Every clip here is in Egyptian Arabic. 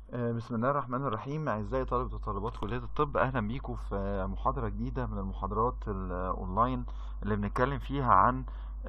آه، بسم الله الرحمن الرحيم أعزائي طلبة وطالبات كلية الطب أهلا بيكم في محاضرة جديدة من المحاضرات الأونلاين اللي بنتكلم فيها عن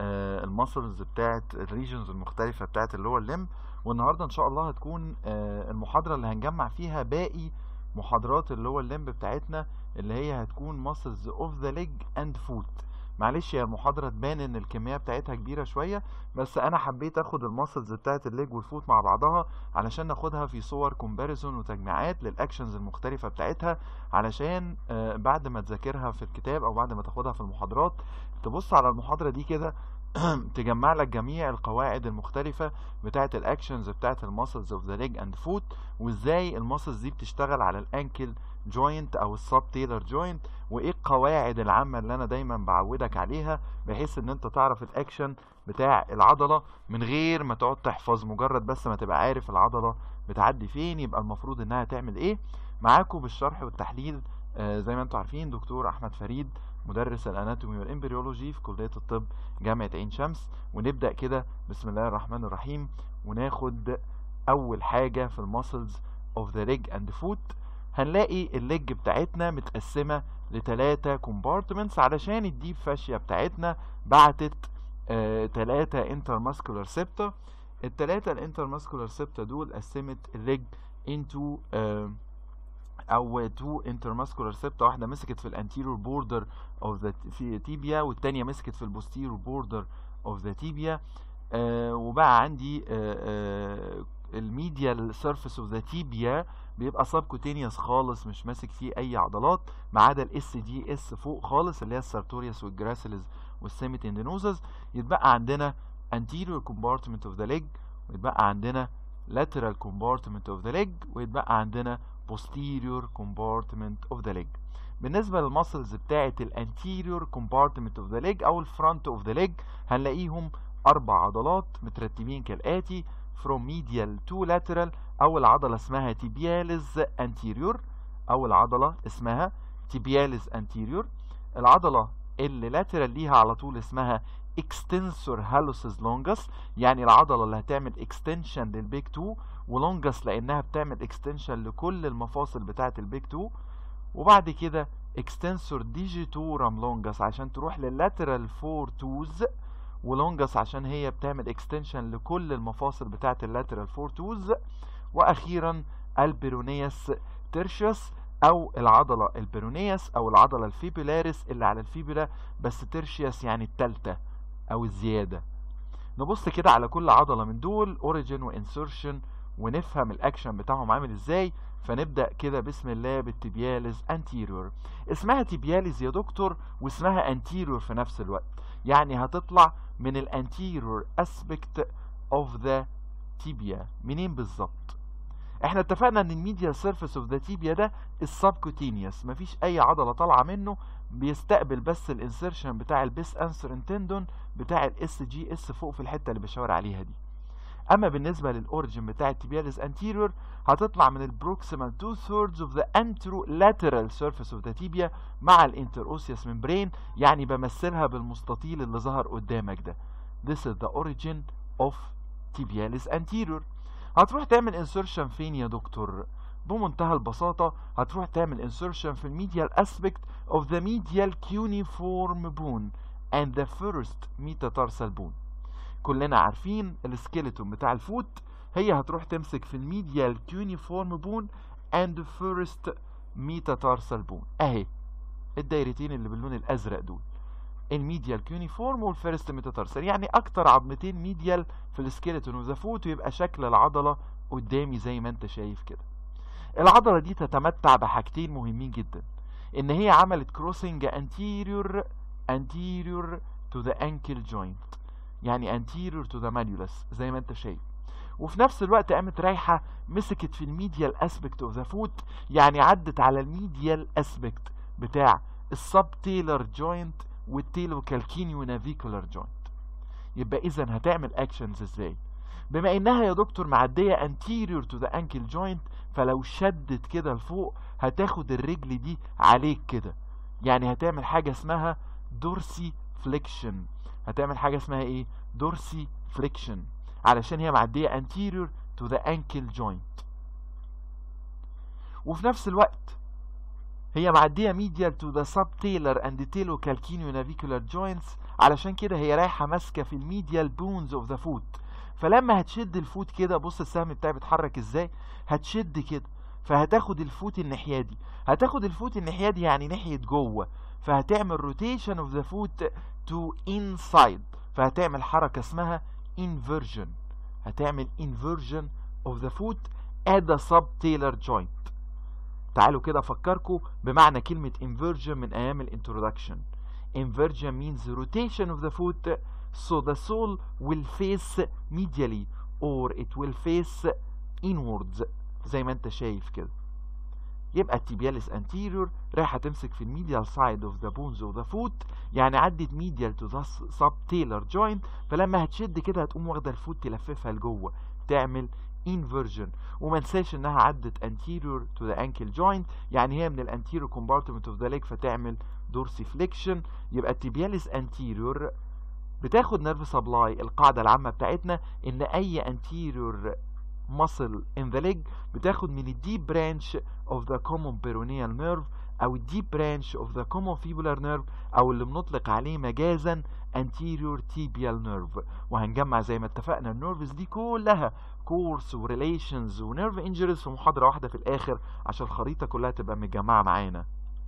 المسلز بتاعة الريجنز المختلفة بتاعة اللور ليم والنهاردة إن شاء الله هتكون آه، المحاضرة اللي هنجمع فيها باقي محاضرات اللور ليم بتاعتنا اللي هي هتكون muscles of the leg and foot معلش هي المحاضرة تبان ان الكمية بتاعتها كبيرة شوية بس انا حبيت اخد الماسلز بتاعت الليج والفوت مع بعضها علشان ناخدها في صور كومباريزون وتجميعات للاكشنز المختلفة بتاعتها علشان آه بعد ما تذاكرها في الكتاب او بعد ما تاخدها في المحاضرات تبص على المحاضرة دي كده تجمع لك جميع القواعد المختلفة بتاعة الاكشنز بتاعة الماسلز اوف ذا ليج اند فوت وازاي الماسلز دي بتشتغل على الانكل جوينت او السب تيلر جوينت وايه القواعد العامة اللي انا دايما بعودك عليها بحيث ان انت تعرف الاكشن بتاع العضلة من غير ما تقعد تحفظ مجرد بس ما تبقى عارف العضلة بتعدي فين يبقى المفروض انها تعمل ايه معاكم بالشرح والتحليل آه زي ما انتم عارفين دكتور احمد فريد مدرس الاناتومي والامبريولوجي في كلية الطب جامعة عين شمس ونبدأ كده بسم الله الرحمن الرحيم وناخد اول حاجة في الماسلز اوف ذا ليج اند فوت هنلاقي الليج بتاعتنا متقسمة لتلاتة كومبارتمنتس علشان الديب فاشيا بتاعتنا بعتت آه تلاتة انترماسكولار سيبتا التلاتة الانترماسكولار سيبتا دول قسمت الليج انتو آه او تو انترماسكولار سيبتا واحده مسكت في الانتيريور بوردر اوف ذا تيبيا والتانيه مسكت في البوستيريور بوردر اوف ذا تيبيا وبقى عندي آه الميديال سيرفيس اوف ذا تيبيا بيبقى سبكوتينيوس خالص مش ماسك فيه اي عضلات ما عدا الاس دي اس فوق خالص اللي هي السارتوريوس والجراسيلز والسيميتندينوزز يتبقى عندنا anterior compartment of the leg ويتبقى عندنا lateral compartment of the leg ويتبقى عندنا posterior compartment of the leg بالنسبة للمسلز بتاعة الانتيريور compartment of the leg او الفرونت of the leg هنلاقيهم اربع عضلات مترتبين كالاتي from medial to lateral اول عضلة اسمها tibialis anterior اول عضلة اسمها tibialis anterior العضلة اللي lateral ليها على طول اسمها extensor hallucis longus يعني العضلة اللي هتعمل extension للبيك 2 ولونجس لانها بتعمل extension لكل المفاصل بتاعة البيك 2 وبعد كده extensor digitorum longus عشان تروح لللاترال فور توز ولونجس عشان هي بتعمل اكستنشن لكل المفاصل بتاعه اللاترال فور توز واخيرا البيرونيوس تيرشيوس او العضله البيرونيوس او العضله الفيبولاريس اللي على الفيبولا بس تيرشيوس يعني التالتة او الزياده نبص كده على كل عضله من دول اوريجين وانسرشن ونفهم الاكشن بتاعهم عامل ازاي فنبدا كده بسم الله بالتبياليز انتيريور اسمها تبياليز يا دكتور واسمها انتيريور في نفس الوقت يعني هتطلع من الانتيريور اسبكت اوف ذا تيبيا منين بالظبط احنا اتفقنا ان الميديا سيرفيس اوف ذا تيبيا ده السبكوتينيوس مفيش اي عضله طالعه منه بيستقبل بس الانسرشن بتاع البيس انسر انتندون بتاع الاس جي اس فوق في الحته اللي بشاور عليها دي اما بالنسبه للاوريجن بتاع التيبياليز انتيريور هتطلع من البروكسيمال 2 thirds of the anterolateral surface of the tibia مع الانتروسيوس ممبرين يعني بمثلها بالمستطيل اللي ظهر قدامك ده this is the origin of tibialis anterior هتروح تعمل insertion فين يا دكتور بمنتهى البساطة هتروح تعمل insertion في الميديال aspect of the medial cuneiform bone and the first metatarsal bone كلنا عارفين السكيلتون بتاع الفوت هي هتروح تمسك في الميديال كيونيفورم بون اند فيرست ميتاتارسال بون اهي الدايرتين اللي باللون الازرق دول الميديال كيونيفورم والفيرست ميتاتارسال يعني اكتر عظمتين ميديال في السكيلتون وذا فوت ويبقى شكل العضله قدامي زي ما انت شايف كده العضله دي تتمتع بحاجتين مهمين جدا ان هي عملت كروسنج anterior anterior to the ankle joint يعني anterior to the malleolus زي ما انت شايف وفي نفس الوقت قامت رايحة مسكت في الميديال اسبكت اوف ذا فوت يعني عدت على الميديال اسبكت بتاع السب تيلر جوينت والتيلو كالكينيو نافيكولار جوينت يبقى اذا هتعمل اكشنز ازاي بما انها يا دكتور معدية anterior to the ankle joint فلو شدت كده لفوق هتاخد الرجل دي عليك كده يعني هتعمل حاجة اسمها دورسي فليكشن هتعمل حاجة اسمها ايه دورسي فليكشن علشان هي معدية anterior to the ankle joint وفي نفس الوقت هي معديه ميديال تو ذا سب تيلر اند تيلو كالكينيو نافيكولار جوينتس علشان كده هي رايحه ماسكه في الميديال بونز اوف ذا فوت فلما هتشد الفوت كده بص السهم بتاعي بيتحرك ازاي هتشد كده فهتاخد الفوت الناحيه دي هتاخد الفوت الناحيه دي يعني ناحيه جوه فهتعمل روتيشن اوف ذا فوت تو انسايد فهتعمل حركه اسمها inversion هتعمل inversion of the foot at the subtalar joint تعالوا كده افكركم بمعنى كلمة inversion من ايام الانترودكشن inversion means rotation of the foot so the sole will face medially or it will face inwards زي ما انت شايف كده يبقى التيبياليس anterior رايحه تمسك في الميديال سايد اوف ذا بونز اوف ذا فوت يعني عدت ميديال تو ذا سب تيلر جوينت فلما هتشد كده هتقوم واخده الفوت تلففها لجوه تعمل inversion وما ننساش انها عدت anterior to the ankle joint يعني هي من الانتيريور compartment of the leg فتعمل dorsiflexion يبقى التيبياليس anterior بتاخد نيرف سبلاي القاعده العامه بتاعتنا ان اي anterior muscle in the leg بتاخد من الديب برانش of the common peroneal nerve او الديب برانش of the common fibular nerve او اللي بنطلق عليه مجازا anterior tibial nerve وهنجمع زي ما اتفقنا النيرفز دي كلها كورس وريليشنز ونيرف انجريز في محاضره واحده في الاخر عشان الخريطه كلها تبقى متجمعه معانا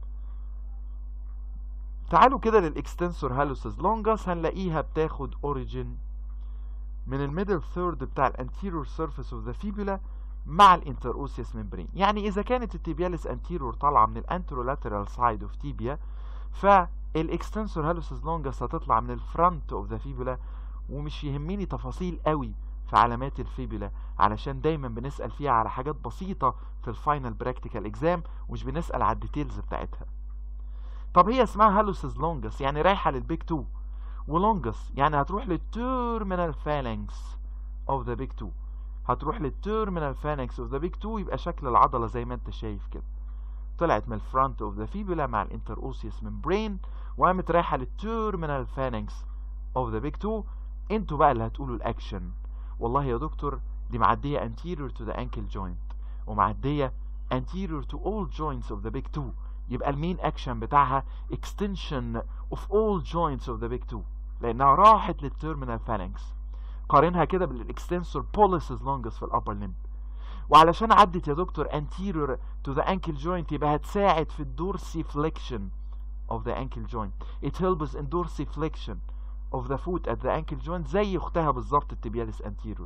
تعالوا كده للاكستنسور هالوسز لونجاس هنلاقيها بتاخد اوريجين من الميدل ثيرد بتاع الانتيريور سيرفيس اوف ذا فيبولا مع الانتر اوسيس ممبرين يعني اذا كانت التيبياليس انتيريور طالعه من الانترولاترال سايد اوف تيبيا فالاكستنسور هالوسز لونجاس هتطلع من الفرونت اوف ذا فيبولا ومش يهمني تفاصيل قوي في علامات الفيبولا علشان دايما بنسال فيها على حاجات بسيطه في الفاينل براكتيكال اكزام ومش بنسال على الديتيلز بتاعتها طب هي اسمها هالوسز لونجاس يعني رايحه للبيك 2 ولونجس يعني هتروح للتيرمينال فالانكس اوف ذا بيج 2 هتروح للتيرمينال فالانكس اوف ذا بيج 2 يبقى شكل العضله زي ما انت شايف كده طلعت من الفرونت اوف ذا فيبولا مع الانتر اوسيوس ممبرين وقامت رايحه للتيرمينال فالانكس اوف ذا بيج 2 انتوا بقى اللي هتقولوا الاكشن والله يا دكتور دي معديه anterior to the ankle joint ومعديه anterior to all joints of the big 2 يبقى المين اكشن بتاعها extension of all joints of the big 2 لانها راحت للتيرمينال فالانكس قارنها كده بالاكستنسور بوليسز لونجس في الابر ليمب وعلشان عدت يا دكتور anterior to the ankle joint يبقى هتساعد في الدورسيفليكشن of the ankle joint it helps in dorsiflexion of the foot at the ankle joint زي اختها بالظبط التبياليس anterior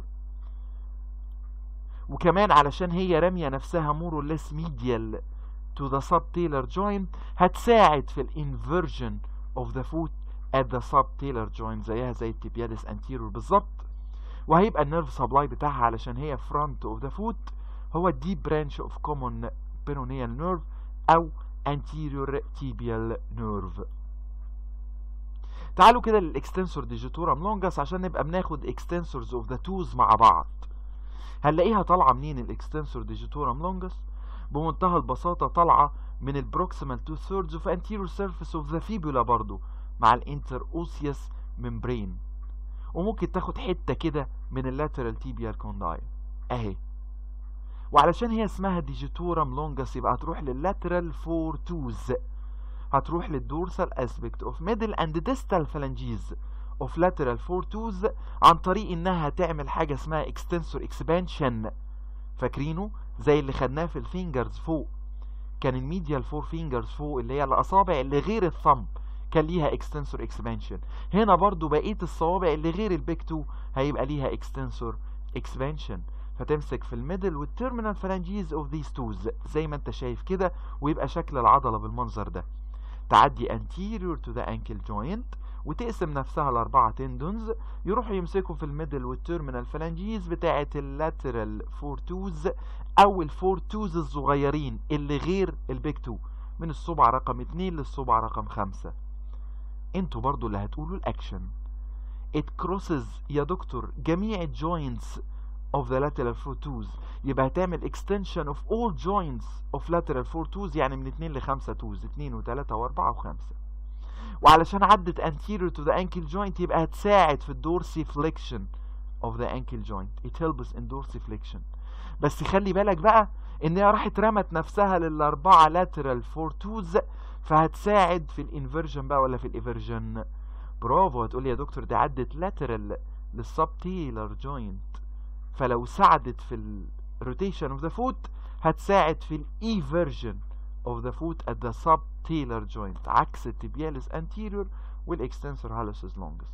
وكمان علشان هي رامية نفسها مور less medial to the subtalar joint هتساعد في الانفرجن of the foot at the subtalar joint زيها زي التبياليس anterior بالظبط وهيبقى النيرف سبلاي بتاعها علشان هي front of the foot هو الديب برانش of common peroneal nerve او anterior tibial nerve تعالوا كده للاكستنسور ديجيتورام لونجاس عشان نبقى بناخد اكستنسورز اوف ذا توز مع بعض هنلاقيها طالعه منين الاكستنسور ديجيتورام لونجاس بمنتهى البساطه طالعه من البروكسيمال تو ثيردز اوف انتيريور سيرفيس اوف ذا فيبولا برضو مع الانتر اوسيوس ممبرين وممكن تاخد حته كده من اللاترال تيبيال كونداي اهي وعلشان هي اسمها ديجيتورام لونجاس يبقى هتروح لللاترال فور توز هتروح للدورسال اسبكت اوف ميدل اند ديستال فالانجيز اوف لاترال فور توز عن طريق انها هتعمل حاجه اسمها اكستنسور اكسبانشن فاكرينه زي اللي خدناه في الفينجرز فوق كان الميديال فور فينجرز فوق اللي هي الاصابع اللي غير الثumb كان ليها اكستنسور اكسبانشن هنا برضو بقيه الصوابع اللي غير البيك 2 هيبقى ليها اكستنسور اكسبانشن فتمسك في الميدل والتيرمينال فالانجيز اوف ذيس توز زي ما انت شايف كده ويبقى شكل العضله بالمنظر ده تعدي anterior to the ankle joint وتقسم نفسها لأربعة تندونز يروحوا يمسكوا في الميدل والتيرمينال فالانجيز بتاعة اللاترال فور توز أو الفور توز الصغيرين اللي غير البيك تو من الصبع رقم اتنين للصبع رقم خمسة انتوا برضو اللي هتقولوا الأكشن it crosses يا دكتور جميع الجوينتس of the lateral four toes يبقى هتعمل extension of all joints of lateral four toes يعني من 2 ل 5 toes 2 و3 و4 و5 وعلشان عدت anterior to the ankle joint يبقى هتساعد في الدورسي flexion of the ankle joint it helps in dorsiflexion بس خلي بالك بقى ان هي راحت رمت نفسها للاربعه lateral fortus فهتساعد في الانفرجن بقى ولا في الايفرجن برافو هتقول لي يا دكتور دي عدت lateral للسبتيلر جوينت فلو ساعدت في الروتيشن اوف ذا فوت هتساعد في الايفرجن of the foot at the subtalar joint عكس التبيالس anterior والاكستنسور هالوسز longus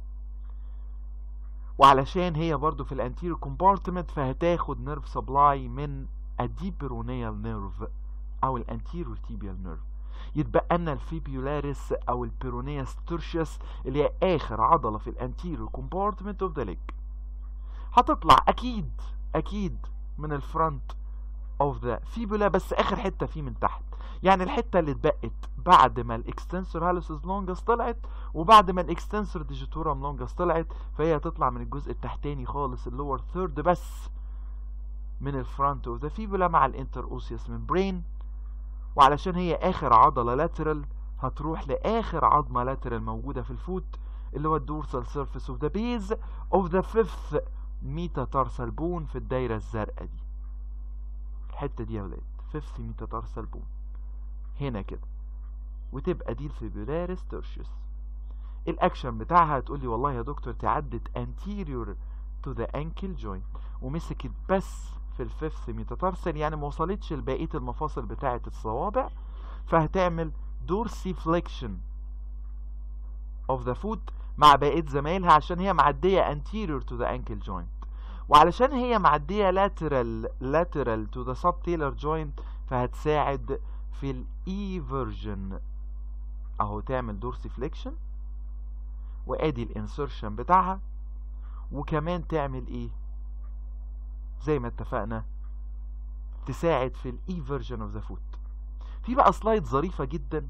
وعلشان هي برضو في الانتيريور كومبارتمنت فهتاخد نيرف سبلاي من الديبرونيال نيرف او الانتيريور تيبيال نيرف يتبقى لنا الفيبيولاريس او البيرونياس تورشيوس اللي هي اخر عضله في الانتيريور كومبارتمنت اوف ذا ليج هتطلع اكيد اكيد من الفرونت اوف ذا فيبولا بس اخر حته فيه من تحت يعني الحته اللي اتبقت بعد ما الاكستنسور هالوسز لونجس طلعت وبعد ما الاكستنسور ديجيتورام لونجس طلعت فهي هتطلع من الجزء التحتاني خالص اللور ثيرد بس من الفرونت اوف ذا فيبولا مع الانتر اوسيوس ممبرين وعلشان هي اخر عضله لاترال هتروح لاخر عظمه لاترال موجوده في الفوت اللي هو الدورسال سيرفيس اوف ذا بيز اوف ذا فيفث ميتاتارسال بون في الدايره الزرقاء دي الحته دي يا ولاد فيفث ميتاتارسال بون هنا كده وتبقى دي الفيبولاريس تيرشيوس الاكشن بتاعها هتقولي والله يا دكتور تعدت anterior to the ankle joint ومسكت بس في الفيفث ميتاتارسل يعني ما وصلتش لبقيه المفاصل بتاعه الصوابع فهتعمل دورسي فليكشن of the foot مع بقيه زمايلها عشان هي معديه anterior to the ankle joint وعلشان هي معديه lateral lateral to the subtalar joint فهتساعد في الايفرجن اهو تعمل دورسي فليكشن وادي الانسرشن بتاعها وكمان تعمل ايه زي ما اتفقنا تساعد في الايفرجن اوف ذا فوت في بقى سلايد ظريفه جدا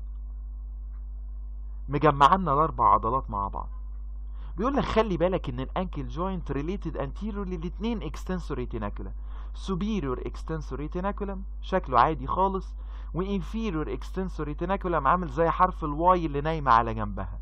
مجمعنا الاربع عضلات مع بعض بيقول لك خلي بالك ان الانكل جوينت ريليتد انتيريور للاثنين اكستنسور ريتيناكولا سوبيريور اكستنسور ريتيناكولم شكله عادي خالص وانفيريور اكستنسور ريتيناكولم عامل زي حرف الواي اللي نايمه على جنبها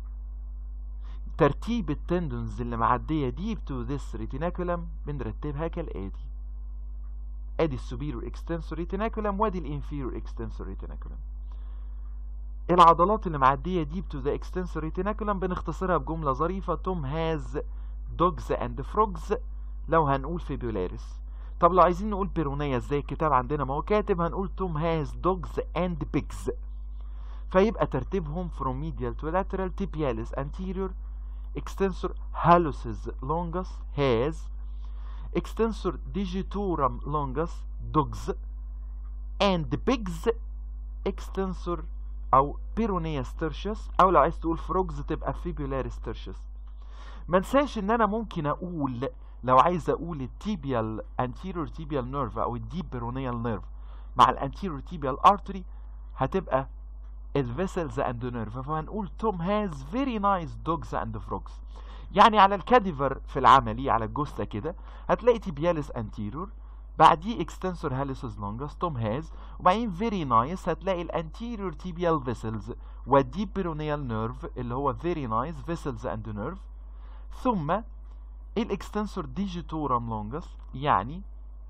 ترتيب التندونز اللي معديه ديب تو ذس ريتيناكولم بنرتبها كالاتي ادي السوبيريور اكستنسور ريتيناكولم وادي الانفيريور اكستنسور ريتيناكولم العضلات اللي معديه ديب تو ذا اكستنسور ريتيناكولم بنختصرها بجمله ظريفه توم هاز دوجز اند فروجز لو هنقول فيبولاريس طب لو عايزين نقول بيرونيا زي الكتاب عندنا ما هو كاتب هنقول توم هاز دوجز اند بيجز فيبقى ترتيبهم from medial to lateral tibialis anterior extensor hallucis longus has extensor digitorum longus dogs and bigs extensor او peroneus tertius او لو عايز تقول فروجز تبقى fibularis tertius ما انساش ان انا ممكن اقول لو عايز اقول التيبيال anterior tibial nerve او الديب peroneal nerve مع الانتيريور tibial artery هتبقى الفيسلز اند نيرف فهنقول توم هاز فيري نايس دوجز اند فروجز يعني على الكاديفر في العملي على الجثه كده هتلاقي تيبياليس انتيرور بعديه اكستنسور هاليسوس لونجس توم هاز وبعدين فيري نايس هتلاقي الانتيريور تيبيال فيسلز والديب بيرونيال نيرف اللي هو فيري نايس فيسلز اند نيرف ثم الاكستنسور ديجيتورم لونجس يعني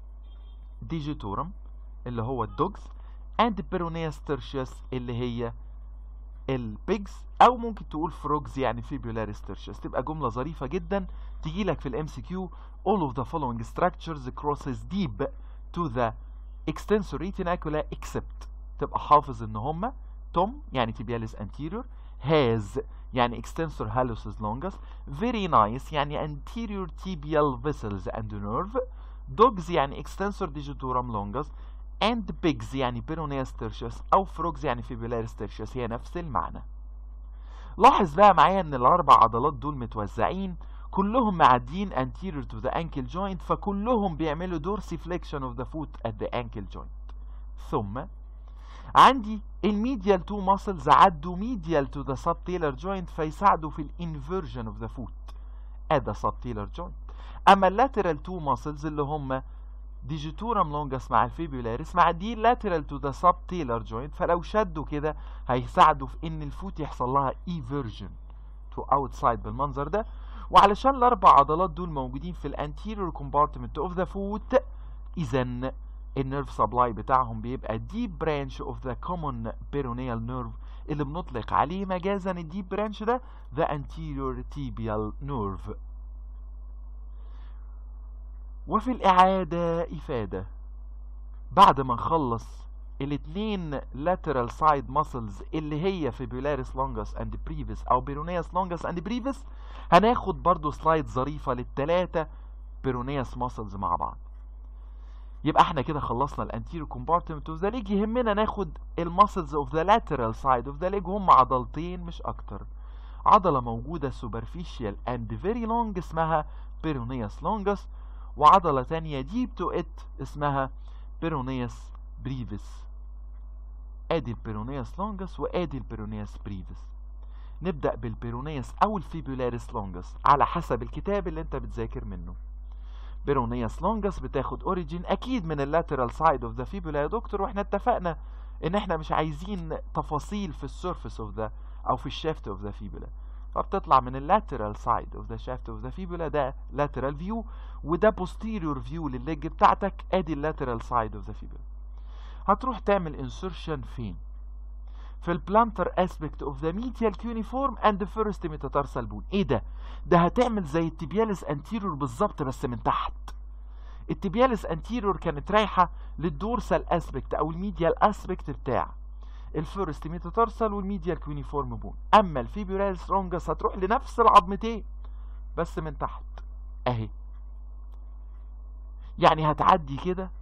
ديجيتورم اللي هو الدوجز اند بيرونياس ترشيوس اللي هي البيجز او ممكن تقول فروجز يعني فيبولاريس ترشيوس تبقى جمله ظريفه جدا تجي لك في الام سي كيو all of the following structures crosses deep to the extensor retinacula except تبقى حافظ ان هما توم يعني tibialis anterior has يعني extensor hallucis longus very nice يعني anterior tibial vessels and nerve dogs يعني extensor digitorum longus and pigs يعني peroneus tertius او frogs يعني fibularis tertius هي نفس المعنى لاحظ بقى معايا ان الاربع عضلات دول متوزعين كلهم معديين anterior to the ankle joint فكلهم بيعملوا dorsiflexion of the foot at the ankle joint ثم عندي الميديال تو ماسلز عدوا medial to the subtalar joint فيساعدوا في الانفيرجن of the foot at the subtalar joint اما اللاترال تو ماسلز اللي هم ديجيتورم لونجس مع الفيبولاريس مع دي لاترال تو ذا subtalar joint فلو شدوا كده هيساعدوا في ان الفوت يحصل لها ايفيرجن تو اوتسايد بالمنظر ده وعلشان الاربع عضلات دول موجودين في الانتيريور كومبارتمنت اوف ذا فوت اذا النيرف سبلاي بتاعهم بيبقى ديب برانش اوف ذا كومون بيرونيال نيرف اللي بنطلق عليه مجازا الديب برانش ده ذا anterior tibial nerve وفي الإعادة إفادة بعد ما نخلص الاتنين lateral side muscles اللي هي fibularis longus and brevis او peroneus longus and brevis هناخد برضو سلايد ظريفة للتلاتة peroneus muscles مع بعض يبقى احنا كده خلصنا الانتيريور كومبارتمنت اوف ذا ليج يهمنا ناخد المسلز اوف ذا لاترال سايد اوف ذا ليج هم عضلتين مش اكتر عضلة موجودة superficial and very long اسمها peroneus longus وعضلة تانية deep to it اسمها peroneus brevis ادي البيرونيوس لونجس وادي البيرونيوس بريفس نبدأ بالبيرونيوس او الفيبولاريس لونجس على حسب الكتاب اللي انت بتذاكر منه بيرونيوس لونجس بتاخد اوريجين اكيد من اللاترال سايد اوف ذا فيبولا يا دكتور واحنا اتفقنا ان احنا مش عايزين تفاصيل في السيرفيس اوف ذا او في الشافت اوف ذا فيبولا فبتطلع من اللاترال سايد اوف ذا شافت اوف ذا فيبولا ده لاترال فيو وده بوستيريور فيو للليج بتاعتك ادي اللاترال سايد اوف ذا فيبولا هتروح تعمل انسرشن فين في البلانتر اسبكت اوف ذا ميديال كيونيفورم اند فيرست ميتاتارسال بون ايه ده ده هتعمل زي التبيالس انتيرور بالظبط بس من تحت التبيالس انتيرور كانت رايحه للدورسال اسبكت او الميديال اسبكت بتاع الفيرست ميتاتارسال والميديال كيونيفورم بون اما الفيبيورالس لونجس هتروح لنفس العظمتين بس من تحت اهي يعني هتعدي كده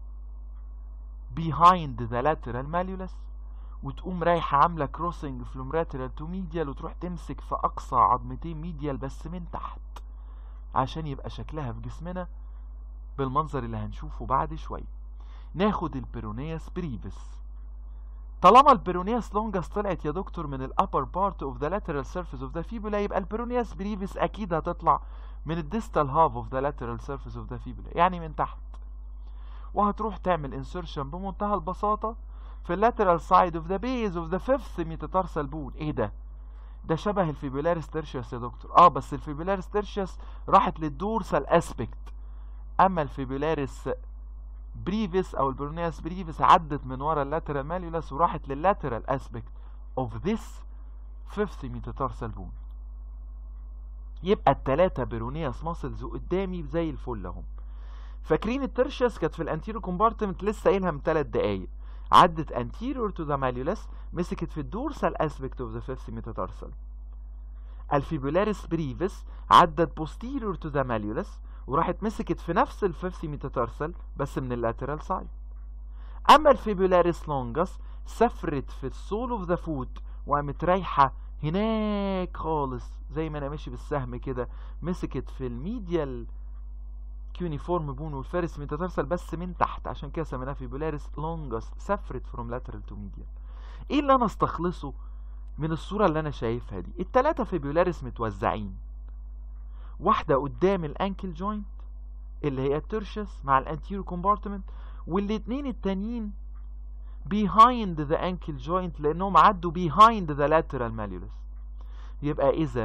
behind the lateral malleolus وتقوم رايحة عاملة كروسنج from lateral to medial وتروح تمسك في أقصى عظمتين ميديال بس من تحت عشان يبقى شكلها في جسمنا بالمنظر اللي هنشوفه بعد شوية ناخد البيرونياس بريفس طالما البيرونياس لونجاس طلعت يا دكتور من الابر بارت اوف ذا lateral surface اوف ذا fibula يبقى البيرونياس بريفس اكيد هتطلع من الديستال هاف اوف ذا lateral surface اوف ذا fibula يعني من تحت وهتروح تعمل انسرشن بمنتهى البساطة في اللاترال سايد اوف ذا بيز اوف ذا فيفث ميتاتارسال بون ايه ده ده شبه الفيبولاريس تيرشيوس يا دكتور اه بس الفيبولاريس تيرشيوس راحت للدورسال اسبكت اما الفيبولاريس بريفيس او البرونياس بريفيس عدت من ورا اللاترال ماليولاس وراحت لللاترال اسبكت اوف ذس فيفث ميتاتارسال بون يبقى التلاتة بيرونياس ماسلز قدامي زي الفل اهم فاكرين الترشيس كانت في الانتيرو كومبارتمنت لسه قايلها من 3 دقايق عدت anterior to the malleolus مسكت في الدورسال aspect of the fifth metatarsal الفيبولاريس بريفس عدت posterior to the malleolus وراحت مسكت في نفس الفيفث ميتاتارسال بس من اللاترال سايد اما الفيبولاريس لونجس سافرت في السول اوف ذا فوت وقامت رايحه هناك خالص زي ما انا ماشي بالسهم كده مسكت في الميديال كيونيفورم بون والفارس ميتاتارسال بس من تحت عشان كده سميناها فيبولاريس لونجس سافرت فروم لاترال تو ميديال ايه اللي انا استخلصه من الصوره اللي انا شايفها دي التلاتة فيبولاريس متوزعين واحده قدام الانكل جوينت اللي هي الترشس مع الانتيرو كومبارتمنت والاتنين التانيين behind the ankle joint لانهم عدوا behind the lateral malleolus يبقى اذا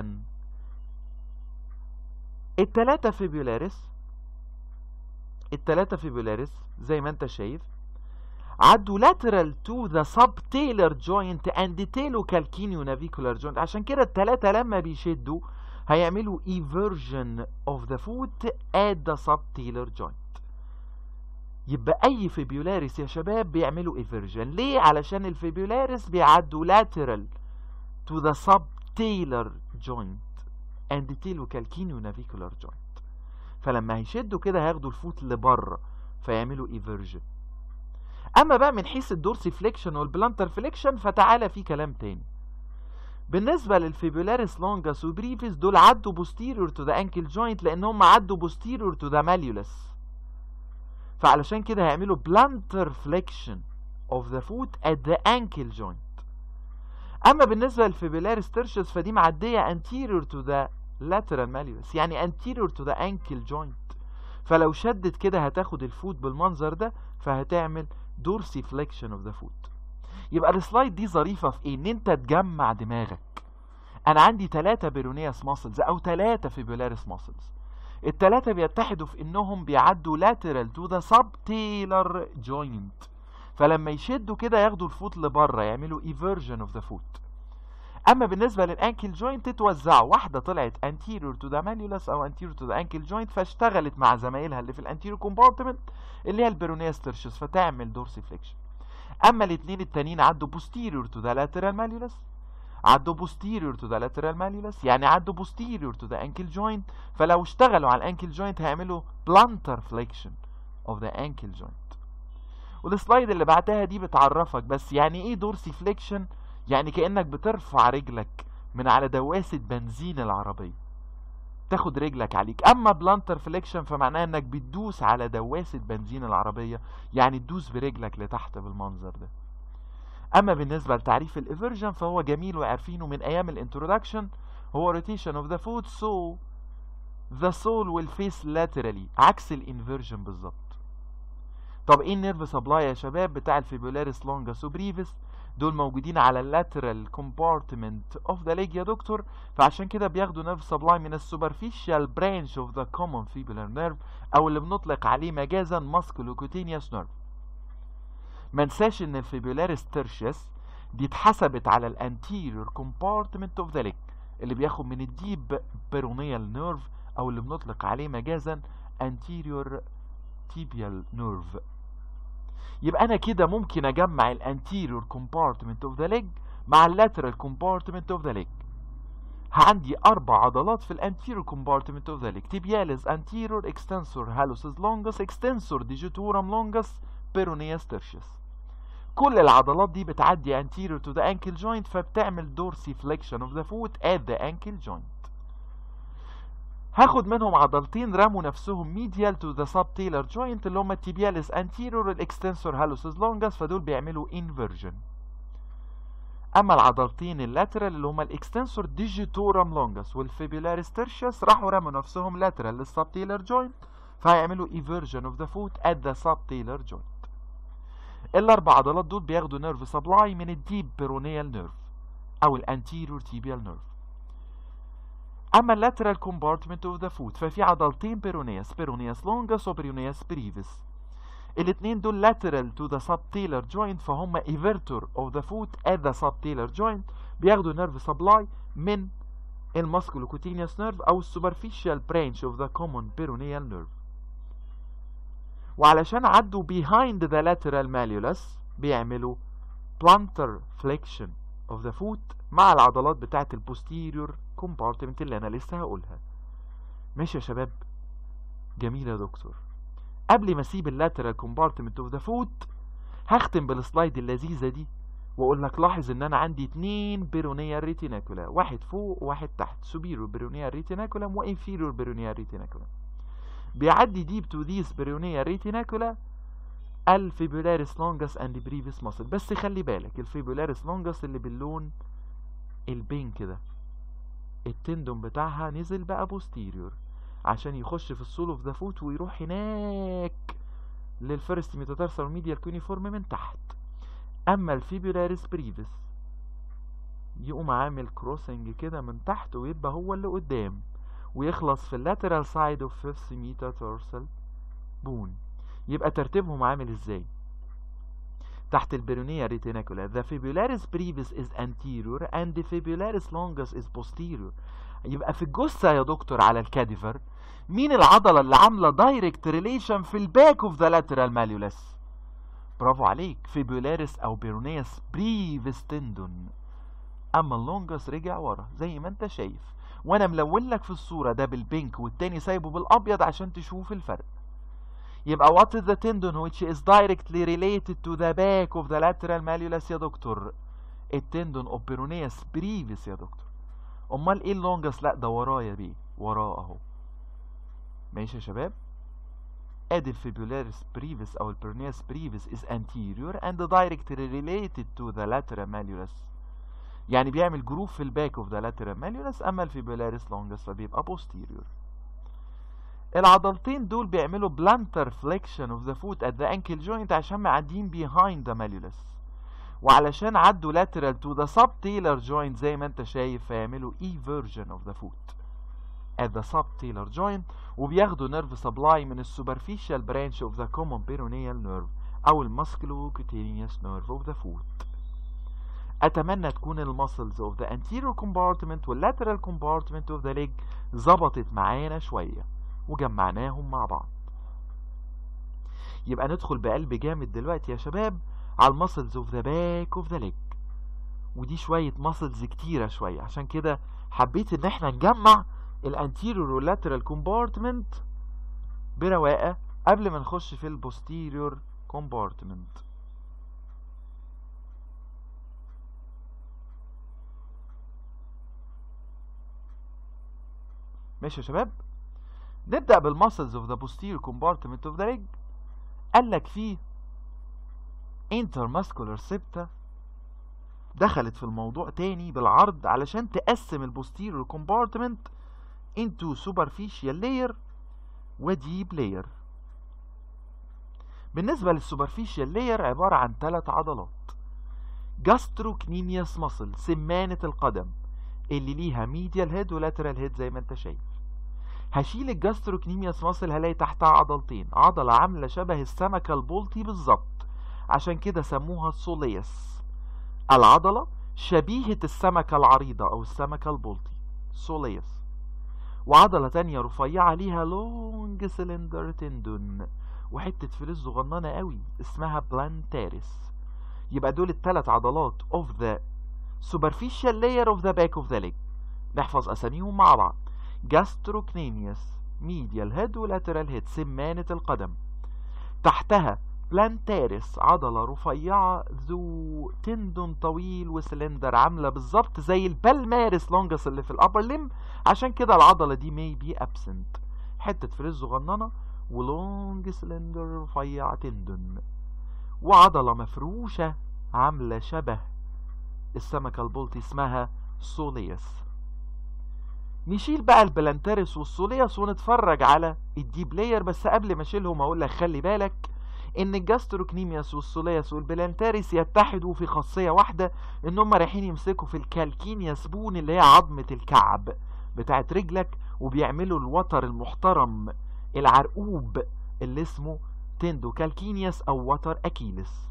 التلاتة فيبولاريس التلاتة فيبولاريس زي ما انت شايف عدوا lateral to the subtalar joint and talocalcaneonavicular joint عشان كده التلاتة لما بيشدوا هيعملوا eversion of the foot at the subtalar joint يبقى اي فيبيولاريس يا شباب بيعملوا eversion ليه علشان الفيبيولاريس بيعدوا lateral to the subtalar joint and talocalcaneonavicular joint فلما هيشدوا كده هياخدوا الفوت لبره فيعملوا ايفرجن اما بقى من حيث الدورسي فليكشن والبلانتر فليكشن فتعالى في كلام تاني بالنسبة للفيبولاريس لونجاس وبريفيس دول عدوا posterior to the ankle joint لانهم عدوا posterior to the malleolus فعلشان كده هيعملوا plantar flexion of the foot at the ankle joint اما بالنسبة للفيبولاريس تيرشس فدي معدية anterior to the lateral malleolus يعني anterior to the ankle joint فلو شدت كده هتاخد الفوت بالمنظر ده فهتعمل دورسي فليكشن اوف ذا فوت يبقى السلايد دي ظريفة في ايه ان انت تجمع دماغك انا عندي ثلاثة بيرونياس ماسلز او ثلاثة فيبولاريس ماسلز الثلاثة بيتحدوا في انهم بيعدوا lateral to the subtalar joint فلما يشدوا كده ياخدوا الفوت لبره يعملوا eversion of the foot اما بالنسبه للانكل جوينت تتوزعوا واحده طلعت anterior to the malleolus او anterior to the ankle joint فاشتغلت مع زمايلها اللي في الانتيريور كومبارتمنت اللي هي البيرونياس ترشس فتعمل دورسي فليكشن اما الاثنين التانيين عدوا posterior to the lateral malleolus عدوا posterior to the lateral malleolus يعني عدوا posterior to the ankle joint فلو اشتغلوا على الانكل جوينت هيعملوا plantar flexion of the ankle joint والسلايد اللي بعتها دي بتعرفك بس يعني ايه دورسي فليكشن يعني كأنك بترفع رجلك من على دواسة بنزين العربية تاخد رجلك عليك اما بلانتر فليكشن فمعناه انك بتدوس على دواسة بنزين العربية يعني تدوس برجلك لتحت بالمنظر ده اما بالنسبة لتعريف الايفرجن فهو جميل وعارفينه من ايام الانترودكشن هو rotation of the foot so the sole will face laterally عكس الانفيرجن بالظبط طب ايه النيرف سبلاي يا شباب بتاع الفيبولاريس لونجاس وبريفس دول موجودين على اللاترال كومبارتمنت اوف ذا ليج يا دكتور فعشان كده بياخدوا نيرف سبلاي من السوبرفيشال برانش اوف ذا كومون فيبولار نيرف او اللي بنطلق عليه مجازا ماسكولوكوتينيوس نيرف ما نساش ان الفيبولاريس تيرشيس دي اتحسبت على الانتيريور كومبارتمنت اوف ذا ليج اللي بياخد من الديب بيرونيال نيرف او اللي بنطلق عليه مجازا anterior tibial nerve يبقى انا كده ممكن اجمع الانتيريور كومبارتمنت اوف ذا ليج مع اللاترال كومبارتمنت اوف ذا ليج عندي اربع عضلات في الانتيريور كومبارتمنت اوف ذا ليج tibialis anterior extensor hallucis longus extensor digitorum longus peroneus tertius كل العضلات دي بتعدي anterior to the ankle joint فبتعمل dorsiflexion of the foot at the ankle joint هاخد منهم عضلتين رموا نفسهم medial to the subtalar joint اللي هم التيبياليس anterior والاكستنسور hallucis longus فدول بيعملوا inversion اما العضلتين اللاترال اللي هم الاكستنسور digitorum longus والفيبولاريس tertius راحوا رموا نفسهم lateral للسبتيلر joint فهيعملوا eversion of the foot at the subtalar joint الاربع عضلات دول بياخدوا نيرف سبلاي من الديب بيرونيال نيرف او الانتيريور تيبيال نيرف اما اللاترال كومبارتمنت اوف ذا فوت ففي عضلتين بيرونياس بيرونياس لونجس وبيرونياس بريفس الاثنين دول lateral to the subtalar joint فهم evertor of the foot at the subtalar joint بياخدوا نيرف سبلاي من الماسكولوكوتينيوس نيرف او السوبرفيشال برانش اوف ذا كومون بيرونيال نيرف وعلشان عدوا behind the lateral malleolus بيعملوا plantar flexion of the foot مع العضلات بتاعت البوستيريور كومبارتمنت اللي انا لسه هقولها ماشي يا شباب جميل يا دكتور قبل ما اسيب اللاترال كومبارتمنت اوف ذا فوت هختم بالسلايد اللذيذه دي واقول لك لاحظ ان انا عندي اتنين بيرونيا ريتيناكولا واحد فوق وواحد تحت سوبيريور بيرونيا ريتيناكولم وانفيريور بيرونيا ريتيناكولم بيعدي ديب تو ذيس بيرونيا ريتيناكولا الفيبولاريس لونجس اند بريفيس ماسل بس خلي بالك الفيبولاريس لونجس اللي باللون البينك ده التندون بتاعها نزل بقى بوستيريور عشان يخش في السول اوف ذا فوت ويروح هناك للفيرست ميتاتارسال ميديال كونيفورم من تحت اما الفيبولاريس بريفيس يقوم عامل كروسنج كده من تحت ويبقى هو اللي قدام ويخلص في اللاترال سايد اوف فيفث ميتاتارسال بون يبقى ترتيبهم عامل ازاي تحت البيرونيا ريتيناكولا the fibularis brevis is anterior and the fibularis longus is posterior يبقى في الجثة يا دكتور على الكاديفر مين العضلة اللي عاملة دايركت ريليشن في الباك اوف ذا لاترال ماليولس برافو عليك فيبولاريس او بيرونيس بريفس تندون اما اللونجس رجع ورا زي ما انت شايف وانا ملون لك في الصورة ده بالبينك والتاني سايبه بالابيض عشان تشوف الفرق يبقى what is the tendon which is directly related to the back of the lateral malleolus يا دكتور التندون اوف بيرونيس بريفس يا دكتور امال ايه اللونجس لا ده وراه يا بيه وراه اهو ماشي يا شباب ادي الفيبولاريس بريفس او البيرونيس بريفس is anterior and directly related to the lateral malleolus يعني بيعمل جروف في الباك اوف ذا lateral malleolus اما الفيبولاريس لونجس فبيبقى posterior العضلتين دول بيعملوا plantar flexion of the foot at the ankle joint عشان معديين behind the malleolus وعلشان عدوا lateral to the subtalar joint زي ما انت شايف فيعملوا eversion of the foot at the subtalar joint وبياخدوا nerve supply من السوبرفيشال branch of the common peroneal nerve او المسكلوكوتينيوس nerve of the foot اتمنى تكون المسلز of the anterior compartment والlateral compartment of the leg ظبطت معانا شوية وجمعناهم مع بعض يبقى ندخل بقلب جامد دلوقتي يا شباب على المسلز اوف ذا باك اوف ذا ليج ودي شوية مسلز كتيرة شوية عشان كده حبيت ان احنا نجمع الانتيريور واللاترال كومبارتمنت برواقة قبل ما نخش في البوستيريور كومبارتمنت ماشي يا شباب نبدأ بالمسلز اوف ذا posterior compartment اوف ذا leg قال لك فيه intermuscular septa دخلت في الموضوع تاني بالعرض علشان تقسم البوستيريور compartment into superficial layer و deep layer بالنسبة للسوبرفيشال layer عبارة عن ثلاث عضلات gastrocnemius muscle سمانة القدم اللي ليها medial head و lateral head زي ما انت شايف هشيل الجاستروكنيميوس ماسل هلاقي تحتها عضلتين عضلة عاملة شبه السمكة البلطي بالظبط عشان كده سموها سوليس العضلة شبيهة السمكة العريضة أو السمكة البلطي سوليس وعضلة تانية رفيعة ليها لونج سلندر تندون وحتة فلز صغننة قوي اسمها بلانتاريس يبقى دول الثلاث عضلات of the superficial layer of the back of the leg نحفظ أساميهم مع بعض gastrocnemius medial head ولاترال head سمانة القدم تحتها بلانتاريس عضلة رفيعة ذو تندون طويل وسلندر عاملة بالظبط زي البلمارس لونجس اللي في الابر ليم عشان كده العضلة دي may be absent حتة فريز صغننة ولونج سلندر رفيع تندون وعضلة مفروشة عاملة شبه السمكة البلطي اسمها سوليس نشيل بقى البلانتاريس والسوليس ونتفرج على الديب لاير بس قبل ما اشيلهم اقول لك خلي بالك ان الجاستروكنيمياس والسولياس والبلانتاريس يتحدوا في خاصيه واحده ان هم رايحين يمسكوا في الكالكينياس بون اللي هي عظمه الكعب بتاعت رجلك وبيعملوا الوتر المحترم العرقوب اللي اسمه تندو كالكينياس او وتر اكيلس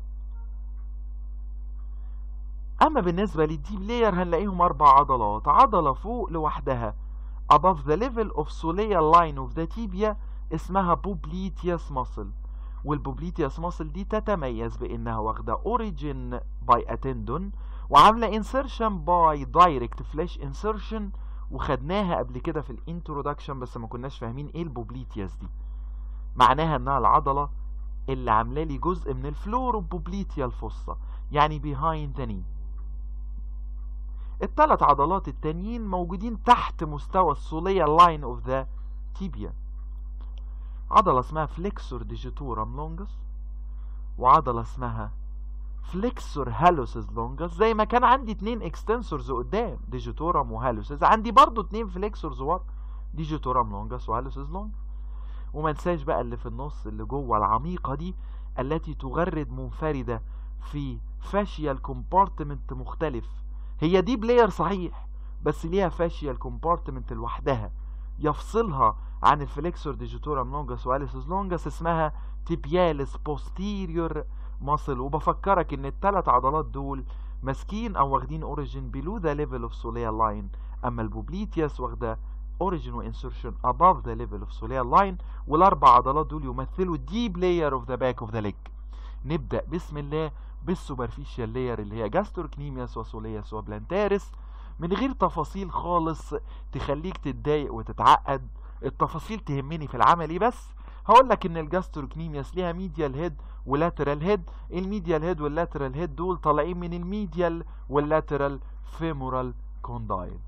اما بالنسبه للديب لاير هنلاقيهم اربع عضلات عضله فوق لوحدها above the level of soleal line of the tibia اسمها popliteus muscle والبوبليتياس muscle دي تتميز بانها واخده origin by a tendon وعامله insertion by direct flash insertion وخدناها قبل كده في الانترودكشن بس ما كناش فاهمين ايه البوبليتياس دي معناها انها العضله اللي عامله لي جزء من الفلور بوبليتيا الفصة يعني behind the knee الثلاث عضلات التانيين موجودين تحت مستوى الصولية لاين اوف ذا تيبيا عضلة اسمها فليكسور ديجيتورم لونجس وعضلة اسمها فليكسور هالوسز لونجس زي ما كان عندي اتنين اكستنسورز قدام ديجيتورم وهالوسز عندي برضو اتنين فليكسورز ورا ديجيتورم لونجس وهالوسز لونجس وما نساش بقى اللي في النص اللي جوه العميقة دي التي تغرد منفردة في فاشيال كومبارتمنت مختلف هي دي بلاير صحيح بس ليها فاشيال كومبارتمنت لوحدها يفصلها عن الفليكسور ديجيتورم لونجس واليسوس لونجس اسمها تيبياليس بوستيريور ماسل وبفكرك ان الثلاث عضلات دول ماسكين او واخدين اوريجين بلو ذا ليفل اوف سوليا لاين اما البوبليتياس واخده origin وانسرشن above the level of soleal line والاربع عضلات دول يمثلوا deep layer of the back of the leg نبدأ بسم الله بالسوبرفيشال لاير اللي هي جاستروكنيمياس وسولياس وبلانتاريس من غير تفاصيل خالص تخليك تتضايق وتتعقد التفاصيل تهمني في العملي بس هقول لك ان الجاستروكنيمياس ليها ميديال هيد ولاترال هيد الميديال هيد واللاترال هيد دول طالعين من الميديال واللاترال فيمورال كوندايل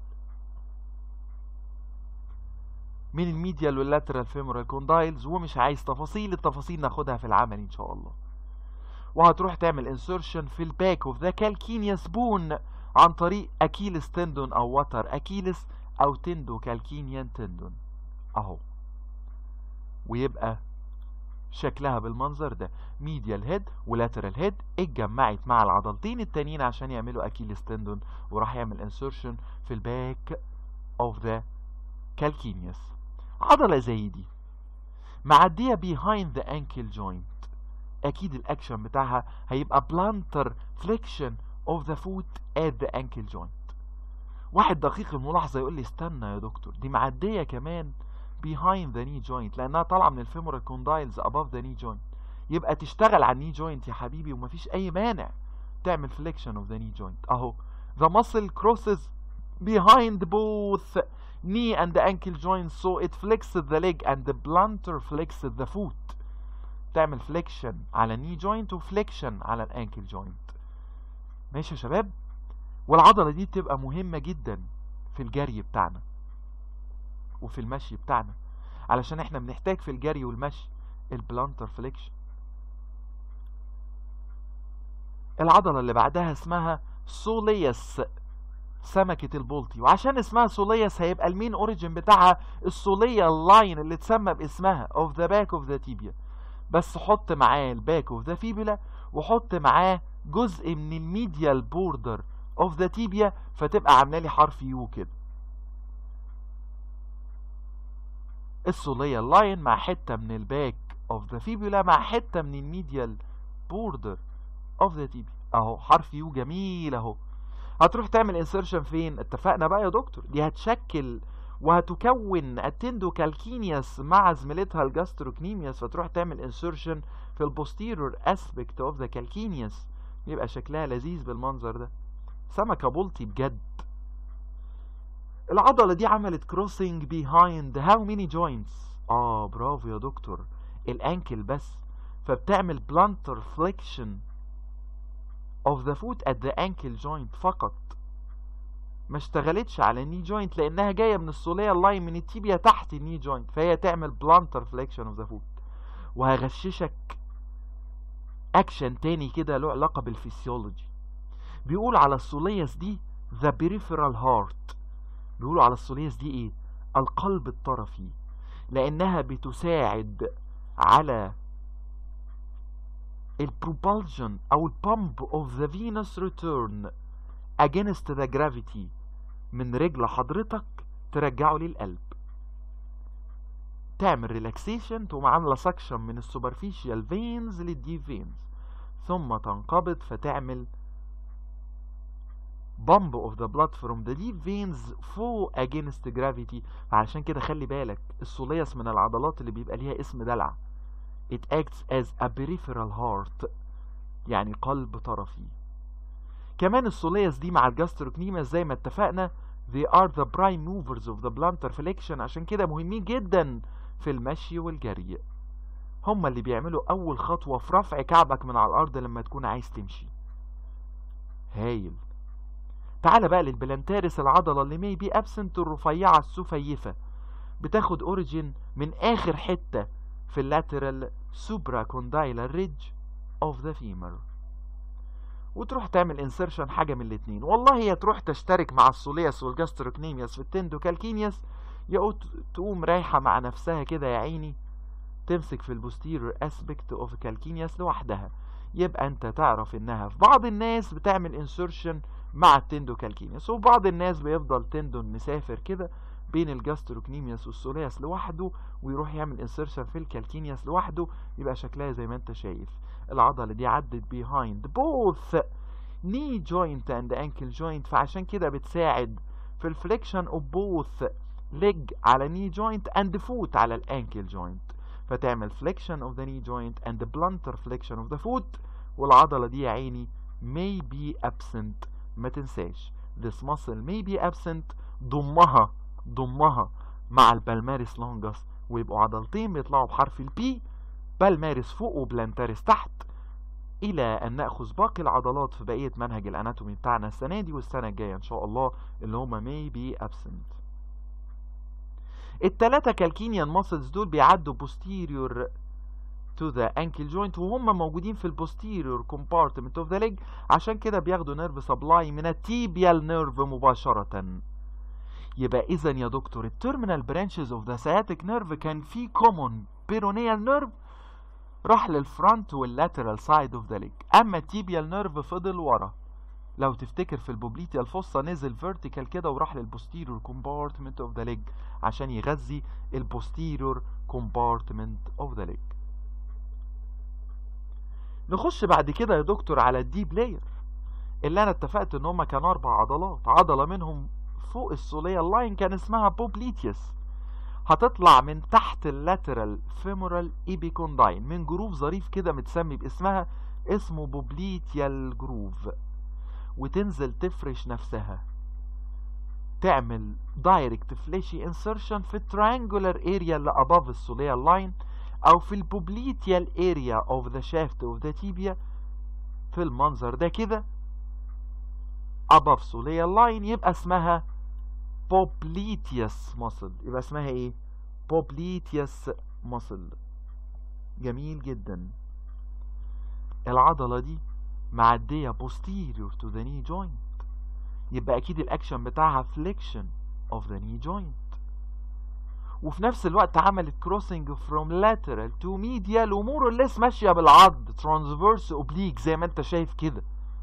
من الميديال واللاترال فيمورال كوندايلز ومش عايز تفاصيل التفاصيل ناخدها في العمل ان شاء الله وهتروح تعمل انسرشن في الباك اوف ذا كالكينياس بون عن طريق اكيلس تندون او وتر اكيلس او تندو كالكينيان تندون اهو ويبقى شكلها بالمنظر ده ميديال هيد ولاترال هيد اتجمعت مع العضلتين التانيين عشان يعملوا اكيليس تندون وراح يعمل انسرشن في الباك اوف ذا كالكينيوس عضلة زي دي معدية behind the ankle joint اكيد الاكشن بتاعها هيبقى plantar flexion of the foot at the ankle joint واحد دقيق الملاحظة يقول لي استنى يا دكتور دي معدية كمان behind the knee joint لانها طالعة من الفيمورال condyles above the knee joint يبقى تشتغل على الني جوينت يا حبيبي ومفيش اي مانع تعمل flexion of the knee joint اهو the muscle crosses behind both knee and the ankle joints so it flexes the leg and the plantar flexes the foot تعمل flexion على knee joint و flexion على الانكل joint ماشي يا شباب والعضلة دي بتبقى مهمة جدا في الجري بتاعنا وفي المشي بتاعنا علشان احنا بنحتاج في الجري والمشي البلانتر فليكشن العضلة اللي بعدها اسمها سوليس سمكة البلطي وعشان اسمها سوليس هيبقى المين اوريجين بتاعها السولية اللاين اللي اتسمى باسمها of the back of the tibia بس حط معاه الباك اوف ذا فيبولا وحط معاه جزء من الميديال بوردر اوف ذا تيبيا فتبقى عامله لي حرف يو كده السولية اللاين مع حتة من الباك اوف ذا فيبولا مع حتة من الميديال بوردر اوف ذا تيبيا اهو حرف يو جميل اهو هتروح تعمل انسرشن فين اتفقنا بقى يا دكتور دي هتشكل وهتكون التندو كالكينياس مع زميلتها الجاستروكنيمياس فتروح تعمل انسرشن في البوستيرور اسبكت اوف ذا كالكينياس يبقى شكلها لذيذ بالمنظر ده سمكة بلطي بجد العضلة دي عملت كروسنج بيهايند هاو ميني جوينتس اه برافو يا دكتور الانكل بس فبتعمل بلانتر فليكشن of the foot at the ankle joint فقط ما اشتغلتش على الني جوينت لانها جايه من السوليه اللاين من التيبيا تحت الني جوينت فهي تعمل بلانتر فليكشن اوف ذا فوت وهغششك اكشن تاني كده له علاقه بالفسيولوجي بيقول على السوليس دي ذا peripheral heart بيقولوا على السوليس دي ايه القلب الطرفي لانها بتساعد على البروبالجن او البامب اوف ذا فينوس ريتيرن against the gravity من رجل حضرتك ترجعه للقلب تعمل ريلاكسيشن تقوم عامله سكشن من السوبرفيشال فينز للديب فينز ثم تنقبض فتعمل بامب اوف ذا بلاد فروم ذا ديب فينز فوق against gravity فعشان كده خلي بالك السوليس من العضلات اللي بيبقى ليها اسم دلع it acts as a peripheral heart يعني قلب طرفي كمان السوليس دي مع الجاستروكنيما زي ما اتفقنا they are the prime movers of the plantar flexion عشان كده مهمين جدا في المشي والجري هما اللي بيعملوا اول خطوة في رفع كعبك من على الارض لما تكون عايز تمشي هايل تعال بقى للبلانتارس العضلة اللي مي بي ابسنت الرفيعة السفيفة بتاخد اوريجين من اخر حتة في اللاترال سوبرا كوندايلر ريدج اوف ذا فيمر وتروح تعمل انسرشن حاجه من الاتنين والله يا تروح تشترك مع السولياس والجاستروكنيمياس في التندو كالكينياس يا تقوم رايحه مع نفسها كده يا عيني تمسك في البوستيرور اسبكت اوف كالكينياس لوحدها يبقى انت تعرف انها في بعض الناس بتعمل انسرشن مع التندو كالكينياس وفي بعض الناس بيفضل تندون مسافر كده بين الجاستروكنيمياس والسولياس لوحده ويروح يعمل انسرشن في الكالكينياس لوحده يبقى شكلها زي ما انت شايف العضلة دي عدت behind both knee joint and ankle joint فعشان كده بتساعد في الفليكشن of both leg على knee joint and foot على الانكل joint فتعمل flexion of the knee joint and the plantar flexion of the foot والعضلة دي يا عيني may be absent ما تنساش this muscle may be absent ضمها ضمها مع البلماريس لونجس ويبقوا عضلتين بيطلعوا بحرف البي بالمارس فوق وبلانتارس تحت الى ان ناخذ باقي العضلات في بقيه منهج الاناتومي بتاعنا السنه دي والسنه الجايه ان شاء الله اللي هما may be absent التلاتة كالكينيان ماسلز دول بيعدوا posterior to the ankle joint وهم موجودين في البوستيريور compartment of the leg عشان كده بياخدوا نيرف سبلاي من التيبيال نيرف مباشرة يبقى اذا يا دكتور التيرمينال برانشز اوف ذا sciatic نيرف كان في common بيرونيال نيرف راح للفرونت واللاترال سايد اوف ذا ليج اما التيبيال نيرف فضل ورا لو تفتكر في البوبليتيا الفصة نزل فيرتيكال كده وراح للبوستيرور كومبارتمنت اوف ذا ليج عشان يغذي البوستيرور كومبارتمنت اوف ذا ليج نخش بعد كده يا دكتور على الديب لاير اللي انا اتفقت ان هما كانوا اربع عضلات عضله منهم فوق السوليه اللاين كان اسمها بوبليتيوس هتطلع من تحت اللاترال فيمورال ايبيكونداين من جروف ظريف كده متسمي باسمها اسمه بوبليتيال جروف وتنزل تفرش نفسها تعمل دايركت فليشي انسرشن في التريانجولار اريا اللي اباف السوليه لاين او في البوبليتيال اريا اوف ذا شافت اوف ذا تيبيا في المنظر ده كده above soleal line يبقى اسمها popliteus muscle يبقى اسمها ايه popliteus muscle جميل جدا العضلة دي معدية posterior to the knee joint يبقى اكيد الاكشن بتاعها flexion of the knee joint وفي نفس الوقت عملت crossing from lateral to medial ومور less ماشية بالعض transverse oblique زي ما انت شايف كده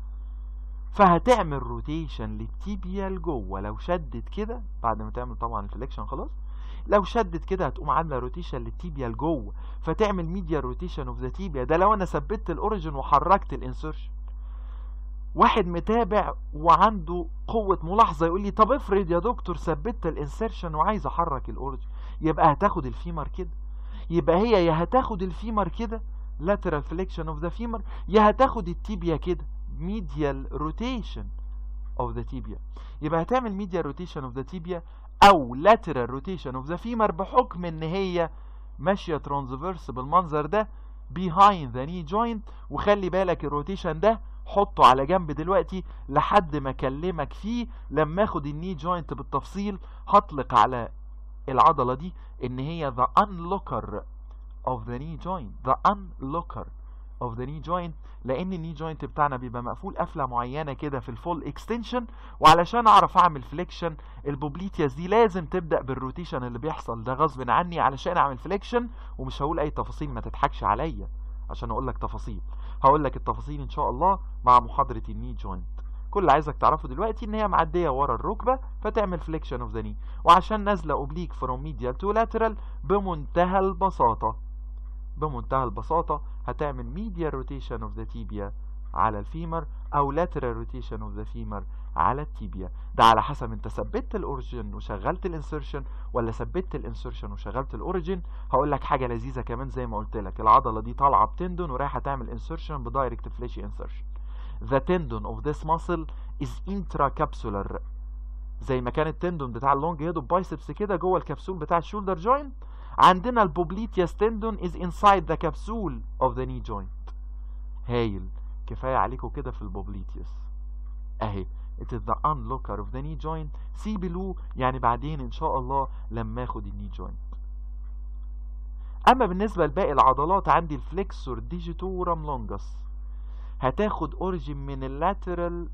فهتعمل روتيشن للتيبيا لجوه لو شدت كده بعد ما تعمل طبعا الفليكشن خلاص لو شدت كده هتقوم عامله روتيشن للتيبيا لجوه فتعمل ميديا روتيشن اوف ذا تيبيا ده لو انا ثبتت الاوريجن وحركت الانسرشن واحد متابع وعنده قوة ملاحظة يقول لي طب افرض يا دكتور ثبتت الانسرشن وعايز احرك الاوريجن يبقى هتاخد الفيمر كده يبقى هي يا هتاخد الفيمر كده lateral flexion of the femur يا هتاخد التيبيا كده medial rotation of the tibia يبقى هتعمل medial rotation of the tibia او lateral rotation of the femur بحكم ان هي ماشية transverse بالمنظر ده behind the knee joint وخلي بالك الروتيشن ده حطه على جنب دلوقتي لحد ما اكلمك فيه لما اخد الني جوينت بالتفصيل هطلق على العضلة دي ان هي the unlocker of the knee joint the unlocker of the knee joint لان الني جوينت بتاعنا بيبقى مقفول قفله معينه كده في الفول اكستنشن وعلشان اعرف اعمل فليكشن البوبليتياس دي لازم تبدا بالروتيشن اللي بيحصل ده غصب عني علشان اعمل فليكشن ومش هقول اي تفاصيل ما تضحكش عليا عشان اقول لك تفاصيل هقول لك التفاصيل ان شاء الله مع محاضره الني جوينت كل اللي عايزك تعرفه دلوقتي ان هي معديه ورا الركبه فتعمل فليكشن اوف ذا ني وعشان نازله اوبليك فروم ميديال تو لاترال بمنتهى البساطه بمنتهى البساطة هتعمل medial rotation of the tibia على الفيمر او lateral rotation of the femur على التيبيا ده على حسب انت ثبتت الاوريجن وشغلت الانسرشن ولا ثبتت الانسرشن وشغلت الاوريجن هقول لك حاجه لذيذه كمان زي ما قلت لك العضله دي طالعه بتندون ورايحه تعمل انسرشن بدايركت فليشي انسرشن the tendon of this muscle is intracapsular زي ما كان التندون بتاع اللونج هيد بايسبس كده جوه الكبسول بتاع الشولدر جوينت عندنا البوبليتياس تندون is inside the capsule of the knee joint هايل كفاية عليكم كده في البوبليتياس اهي it is the unlocker of the knee joint see below يعني بعدين ان شاء الله لما اخد الني جوينت اما بالنسبة لباقي العضلات عندي الفليكسور ديجيتورم لونجس هتاخد اوريجين من اللاترال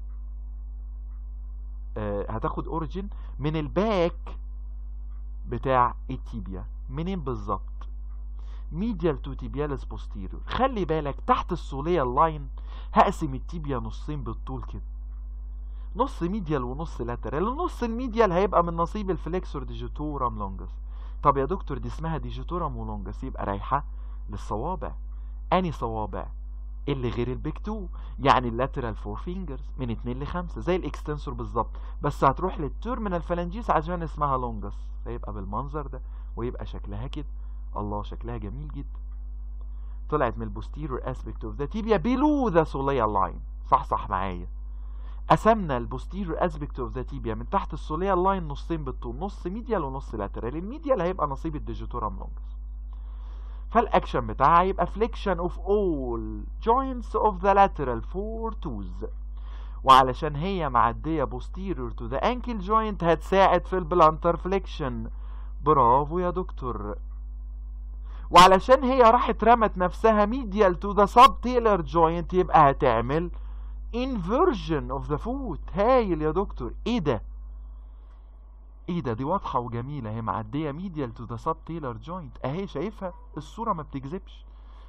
آه هتاخد اوريجين من الباك بتاع التيبيا منين بالظبط ميديال تو تيبيالس بوستيريور خلي بالك تحت السولية اللاين هقسم التيبيا نصين بالطول كده نص ميديال ونص لاترال النص الميديال هيبقى من نصيب الفليكسور ديجيتورام لونجس طب يا دكتور دي اسمها ديجيتورام ولونجس يبقى رايحة للصوابع اني صوابع اللي غير البيك 2 يعني اللاترال فور فينجرز من 2 ل 5 زي الاكستنسور بالظبط بس هتروح للتيرمينال فالانجيس عشان اسمها لونجس فيبقى بالمنظر ده ويبقى شكلها كده الله شكلها جميل جدا طلعت من البوستيرور اسبكت اوف ذا تيبيا بيلو ذا سوليا لاين صح صح معايا قسمنا البوستيرور اسبكت اوف ذا تيبيا من تحت السوليا لاين نصين بالطول نص ميديال ونص لاترال الميديال هيبقى نصيب الديجيتورام لونجس فالاكشن بتاعها هيبقى فليكشن اوف اول joints اوف ذا lateral four toes وعلشان هي معدية posterior to the ankle joint هتساعد في البلانتر فليكشن برافو يا دكتور وعلشان هي راحت رمت نفسها medial to the subtalar joint يبقى هتعمل inversion of the foot هايل يا دكتور ايه ده ايه ده دي واضحه وجميله هي معديه medial to the subtalar joint اهي شايفها الصوره ما بتكذبش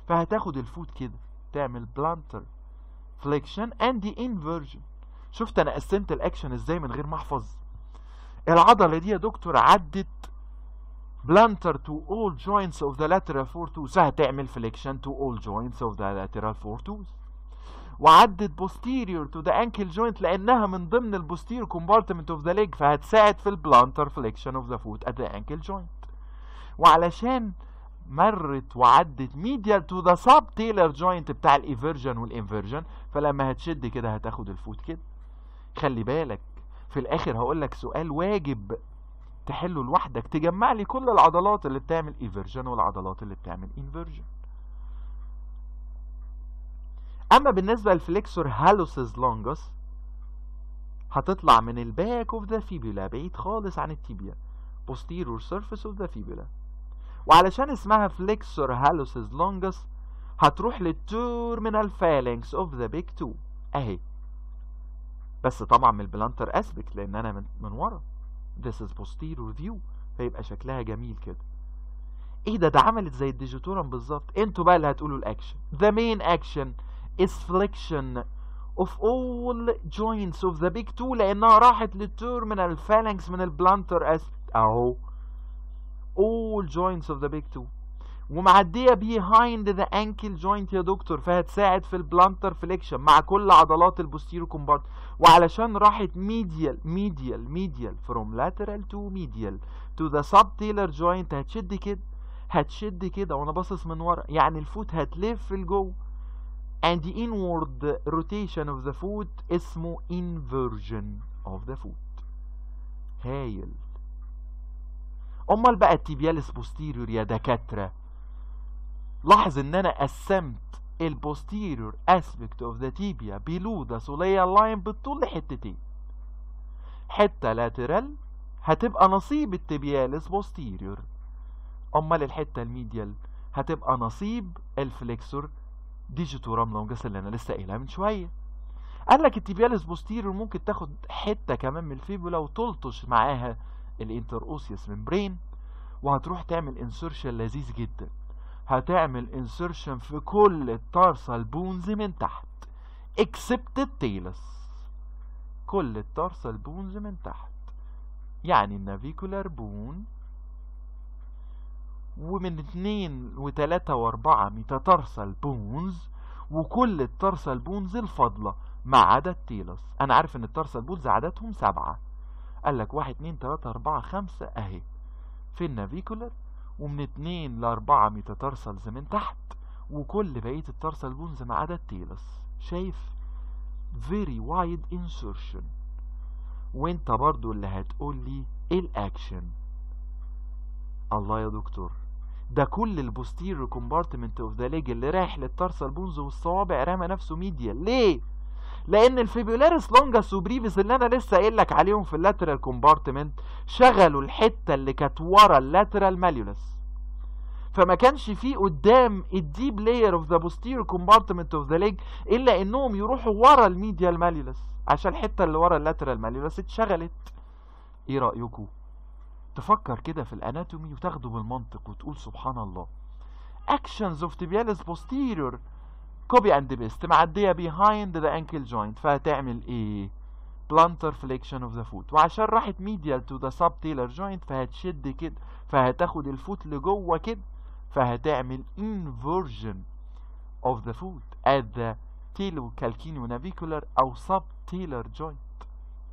فهتاخد الفوت كده تعمل بلانتر فليكشن اند انفرجن شفت انا قسمت الاكشن ازاي من غير ما احفظ العضله دي يا دكتور عدت بلانتر to all joints of the lateral fortus هتعمل flexion to all joints of the lateral fortus وعدت posterior to the ankle joint لانها من ضمن البوستيريور compartment of the leg فهتساعد في البلانتر flexion of the foot at the ankle joint وعلشان مرت وعدت medial to the subtalar joint بتاع الايفرجن والانفرجن فلما هتشد كده هتاخد الفوت كده خلي بالك في الاخر هقول لك سؤال واجب تحله لوحدك تجمع لي كل العضلات اللي بتعمل ايفرجن والعضلات اللي بتعمل انفرجن اما بالنسبه للفليكسور هالوسيس لونجس هتطلع من الباك اوف ذا فيبولا بعيد خالص عن التيبيا posterior surface of the fibula وعلشان اسمها فليكسور هالوسيس لونجس هتروح للتورمينال فالنكس اوف ذا بيك 2 اهي بس طبعا من البلانتر اسبكت لان انا من, من ورا this is posterior view فيبقى شكلها جميل كده ايه ده ده عملت زي الديجيتورم بالظبط انتوا بقى اللي هتقولوا الاكشن the main action is flexion of all joints of the big two لانها راحت للتيرمينال phalanx من البلانتر اسبكت اهو all joints of the big two ومعديه behind the ankle joint يا دكتور فهتساعد في البلانتر فليكشن مع كل عضلات البوستيرو كومبارت وعلشان راحت medial medial medial from lateral to medial to the subtalar joint هتشد كده هتشد كده وانا باصص من ورا يعني الفوت هتلف لجوه and the inward rotation of the foot اسمه inversion of the foot هايل امال بقى التيبيالس بوستيريور يا دكاتره لاحظ ان انا قسمت البوستيريور اسبكت اوف ذا تيبيا below the soleal line بالطول لحتتين حته لاترال هتبقى نصيب التيبيالس بوستيريور امال الحته الميديال هتبقى نصيب الفليكسور ديجيتورام لونجس اللي انا لسه قايلها من شويه قال لك التيبيالس بوستيريور ممكن تاخد حته كمان من الفيبولا وتلطش معاها الانتر اوسيوس ممبرين وهتروح تعمل انسرشن لذيذ جدا هتعمل انسرشن في كل التارسال بونز من تحت اكسبت التيلس كل التارسال بونز من تحت يعني النافيكولار بون ومن اتنين وتلاتة واربعة ميتاتارسال بونز وكل التارسال بونز الفاضلة ما عدا التيلس انا عارف ان التارسال بونز عددهم سبعة قال لك واحد اتنين تلاتة اربعة خمسة اهي في النافيكولار ومن اتنين لاربعة ميتاتارسلز من تحت وكل بقية التارسال بونز ما عدا التيلس شايف very wide insertion وانت برضو اللي هتقول لي ايه الاكشن الله يا دكتور ده كل البوستيريور كومبارتمنت اوف ذا ليج اللي رايح للتارسال بونز والصوابع رمى نفسه ميديال ليه لان الفيبولاريس لونجاس وبريفيس اللي انا لسه قايل لك عليهم في اللاترال كومبارتمنت شغلوا الحته اللي كانت ورا اللاترال ماليولس فما كانش فيه قدام الديب لاير اوف ذا بوستيريور كومبارتمنت اوف ذا ليج الا انهم يروحوا ورا الميديال ماليولس عشان الحته اللي ورا اللاترال ماليولس اتشغلت ايه رايكم تفكر كده في الاناتومي وتاخده بالمنطق وتقول سبحان الله actions of tibialis posterior كوبي اند بيست معديه behind the ankle joint فهتعمل ايه plantar flexion of the foot وعشان راحت medial to the subtalar joint فهتشد كده فهتاخد الفوت لجوه كده فهتعمل inversion of the foot at the talocalcaneonavicular او subtalar joint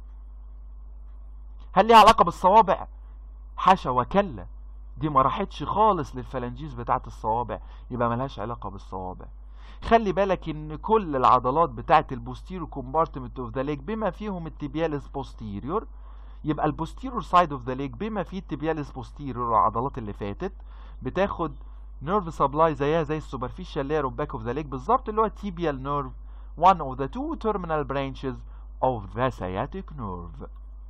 هل ليها علاقه بالصوابع حاشا وكلا دي ما راحتش خالص للفلانجيز بتاعت الصوابع يبقى ملهاش علاقه بالصوابع خلي بالك ان كل العضلات بتاعت البوستيريور كومبارتمنت اوف ذا ليج بما فيهم التيبياليس بوستيريور يبقى البوستيريور سايد اوف ذا ليج بما فيه التيبياليس بوستيريور العضلات اللي فاتت بتاخد نيرف سبلاي زيها زي السوبرفيشال لاير اوف باك اوف ذا ليج بالظبط اللي هو التيبيال نيرف one of the two terminal branches of the sciatic nerve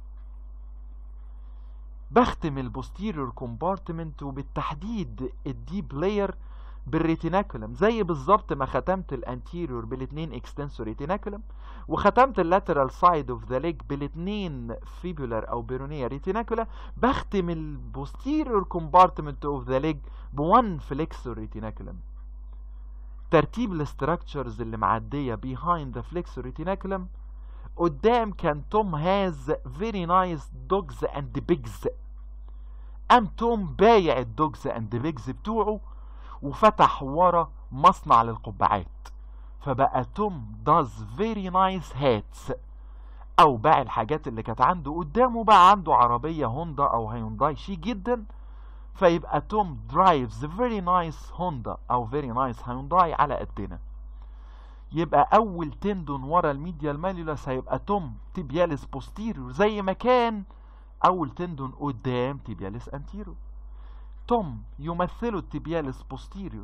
بختم البوستيريور كومبارتمنت وبالتحديد الديب لاير بالريتيناكولم زي بالظبط ما ختمت الانتيريور بالاثنين اكستنسور ريتيناكولم وختمت اللاترال سايد اوف ذا ليج بالاثنين فيبولار او بيرونيا ريتيناكولا بختم البوستيريور كومبارتمنت اوف ذا ليج بوان فليكسور ريتيناكولم ترتيب الاستراكشرز اللي معديه behind the flexor retinaculum قدام كان توم هاز very nice dogs and pigs قام توم بايع الدوجز اند بيجز بتوعه وفتح ورا مصنع للقبعات فبقى توم داز فيري نايس هاتس او باع الحاجات اللي كانت عنده قدامه بقى عنده عربيه هوندا او هيونداي شيك جدا فيبقى توم درايفز فيري نايس هوندا او فيري نايس هيونداي على قدنا يبقى اول تندون ورا الميديا الماليولاس هيبقى توم تيبياليس بوستيريور زي ما كان اول تندون قدام تيبياليس انتيريور توم يمثله التيبياليس بوستيريور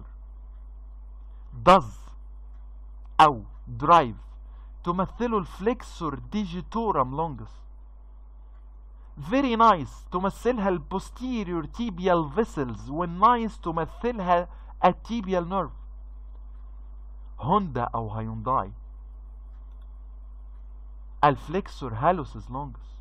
does او درايف تمثله الفليكسور ديجيتورم لونجس very nice تمثلها البوستيريور تيبيال فيسلز والنايس تمثلها التيبيال نيرف هوندا او هيونداي الفليكسور هالوسز لونجس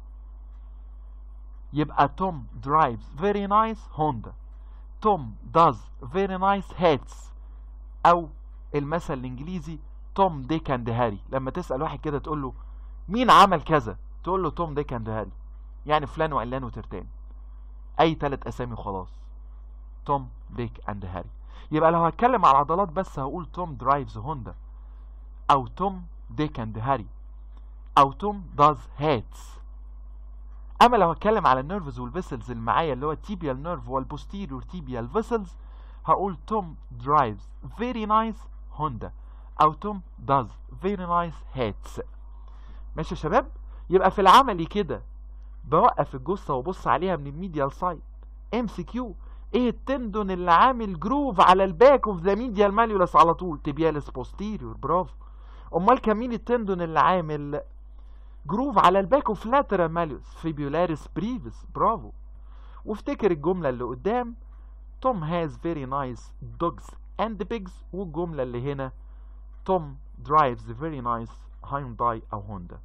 يبقى توم درايفز very nice هوندا توم does very nice hats او المثل الانجليزي توم ديك اند هاري لما تسال واحد كده تقول له مين عمل كذا تقول له توم ديك اند هاري يعني فلان وعلان وترتان اي ثلاث اسامي وخلاص توم ديك اند هاري يبقى لو هتكلم على العضلات بس هقول توم درايفز هوندا او توم ديك اند هاري او توم داز هاتس اما لو هتكلم على النيرفز والفيسلز اللي معايا اللي هو التيبيال نيرف والبوستيريور تيبيال فيسلز هقول توم درايفز فيري نايس هوندا او توم داز فيري نايس هاتس ماشي يا شباب يبقى في العملي كده بوقف الجثه وابص عليها من الميديال سايد ام سي كيو ايه التندون اللي عامل جروف على الباك اوف ذا ميديال ماليولس على طول تيبياليس بوستيريور برافو امال كان مين التندون اللي عامل جروف على الباك اوف لاترال ماليوس فيبيولاريس بريفس برافو وافتكر الجمله اللي قدام توم هاز فيري نايس دوجز اند بيجز والجمله اللي هنا توم درايفز فيري نايس هايونداي او هوندا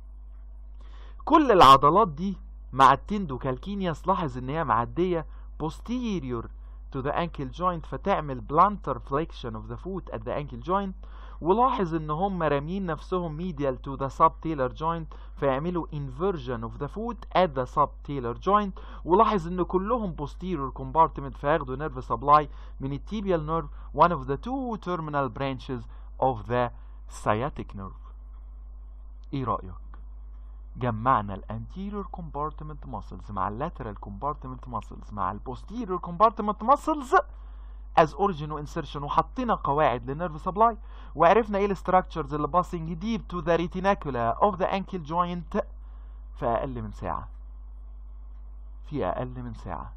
كل العضلات دي مع التندو كالكينياس لاحظ ان هي معديه posterior to the ankle joint فتعمل plantar flexion of the foot at the ankle joint ولاحظ ان هم رامين نفسهم medial to the subtalar joint فيعملوا inversion of the foot at the subtalar joint ولاحظ ان كلهم posterior compartment فياخدوا nerve supply من الtibial nerve one of the two terminal branches of the sciatic nerve ايه رأيك جمعنا الانتيريور compartment muscles مع اللاترال compartment muscles مع البوستيريور compartment muscles as origin وانسرشن وحطينا قواعد للنيرف سبلاي وعرفنا ايه الاستراكشرز اللي باسنج ديب تو ذا ريتيناكولا اوف ذا انكل جوينت في اقل من ساعه في اقل من ساعه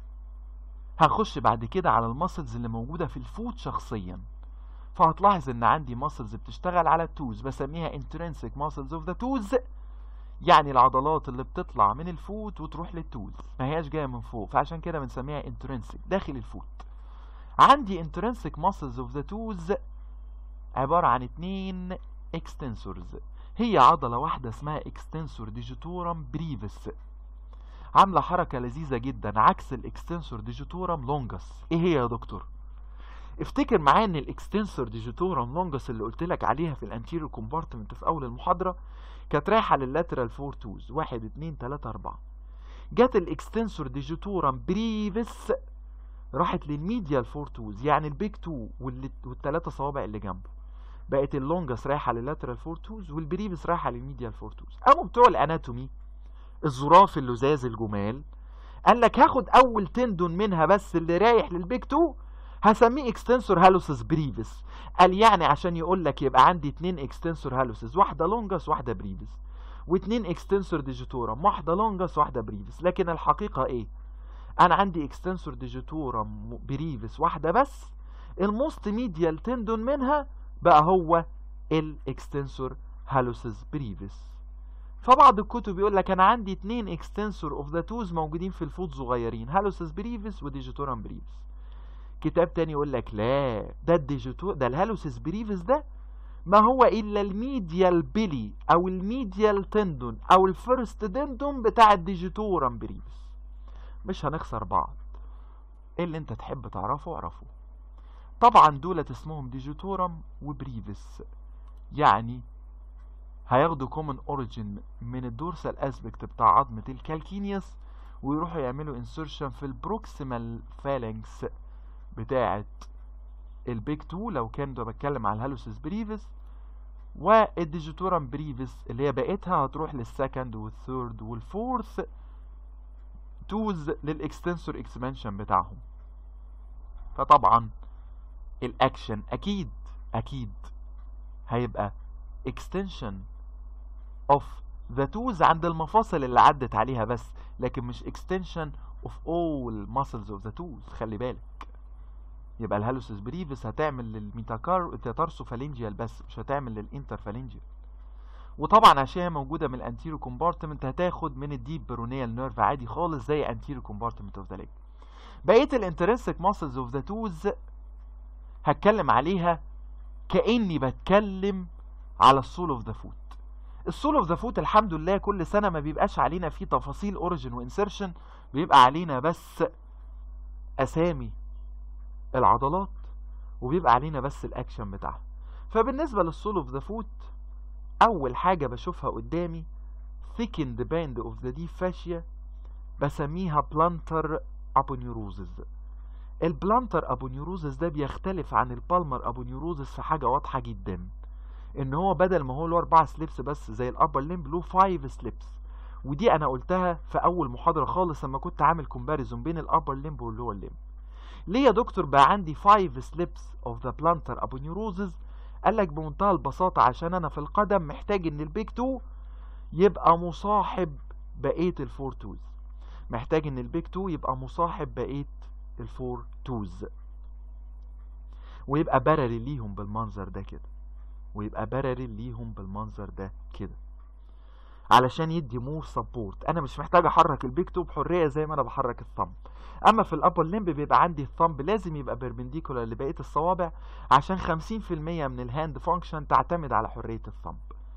هنخش بعد كده على المسلز اللي موجوده في الفوت شخصيا فهتلاحظ ان عندي مسلز بتشتغل على التوز بسميها intrinsic muscles of the toes يعني العضلات اللي بتطلع من الفوت وتروح للتوز ما هياش جايه من فوق فعشان كده بنسميها intrinsic داخل الفوت عندي intrinsic muscles of the toes عبارة عن اتنين extensors هي عضلة واحدة اسمها extensor digitorum brevis عاملة حركة لذيذة جدا عكس الاكستنسور ديجيتورم لونجس ايه هي يا دكتور افتكر معايا ان الاكستنسور ديجيتورم لونجس اللي قلت لك عليها في الانتيريور كومبارتمنت في اول المحاضرة كانت رايحة لللاترال فور توز واحد اتنين تلاتة اربعة جت الاكستنسور ديجيتورم بريفس راحت للميديال فور توز يعني البيج تو والثلاثة صوابع اللي جنبه بقت اللونجس رايحة لللاترال فور توز والبريفس رايحة للميديال فور توز قاموا بتوع الاناتومي الظراف اللزاز الجمال قال لك هاخد اول تندون منها بس اللي رايح للبيج تو هسميه اكستنسور هالوسس بريفس قال يعني عشان يقول لك يبقى عندي اتنين اكستنسور هالوسس واحده لونجس واحده بريفس واتنين اكستنسور ديجيتورم واحده لونجس واحده بريفس لكن الحقيقه ايه انا عندي اكستنسور ديجيتورم بريفس واحده بس الموست ميديال تندون منها بقى هو الاكستنسور هالوسس بريفس فبعض الكتب يقول لك انا عندي اتنين اكستنسور اوف ذا توز موجودين في الفوت صغيرين هالوسس بريفس وديجيتورم بريفس كتاب تاني يقول لك لا ده الديجيتور ده الهالوسس بريفس ده ما هو الا الميديال بيلي او الميديال تندون او الفيرست تندون بتاع الديجيتورم بريفس مش هنخسر بعض ايه اللي انت تحب تعرفه اعرفه طبعا دولت اسمهم ديجيتورم وبريفس يعني هياخدوا كومن اوريجين من الدورسال اسبكت بتاع عظمة الكالكينيوس ويروحوا يعملوا انسرشن في البروكسيمال فالنكس بتاعة البيك 2 لو كان ده بتكلم على الهالوسيس بريفس والديجيتورم بريفس اللي هي بقيتها هتروح للسكند والثيرد والفورث توز للاكستنسور اكسبانشن بتاعهم فطبعا الاكشن اكيد اكيد هيبقى extension of the tools عند المفاصل اللي عدت عليها بس لكن مش extension of all muscles of the tools خلي بالك يبقى الهالوسيس بريفس هتعمل للميتاكار التارسوفالينجيال بس مش هتعمل للانترفالينجيال وطبعا عشان هي موجوده من الانتيرو كومبارتمنت هتاخد من الديب برونيال نيرف عادي خالص زي انتيرو كومبارتمنت اوف ذا ليج بقيه الانترنسك ماسلز اوف ذا توز هتكلم عليها كاني بتكلم على السول اوف ذا فوت السول اوف ذا فوت الحمد لله كل سنه ما بيبقاش علينا فيه تفاصيل اوريجن وانسرشن بيبقى علينا بس اسامي العضلات وبيبقى علينا بس الاكشن بتاعها فبالنسبه للسول اوف ذا فوت اول حاجه بشوفها قدامي thickened band of the deep fascia بسميها plantar aponeurosis البلانتر ابونيوروزس ده بيختلف عن البالمر ابونيوروزس في حاجه واضحه جدا ان هو بدل ما هو له اربع سليبس بس زي الابر ليمب له فايف سليبس ودي انا قلتها في اول محاضره خالص لما كنت عامل كومباريزون بين الابر ليمب واللور ليمب ليه يا دكتور بقى عندي 5 سليبس اوف ذا بلانتر ابونيوروزز قال لك بمنتهى البساطه عشان انا في القدم محتاج ان البيك 2 يبقى مصاحب بقيه الفور توز محتاج ان البيك 2 يبقى مصاحب بقيه الفور توز ويبقى بارل ليهم بالمنظر ده كده ويبقى بارل ليهم بالمنظر ده كده علشان يدي مور سبورت انا مش محتاج احرك البيك 2 بحريه زي ما انا بحرك الثumb اما في الابر ليمب بيبقى عندي الثumb لازم يبقى بيربنديكولار لبقيه الصوابع عشان 50% من الهاند فانكشن تعتمد على حريه الثumb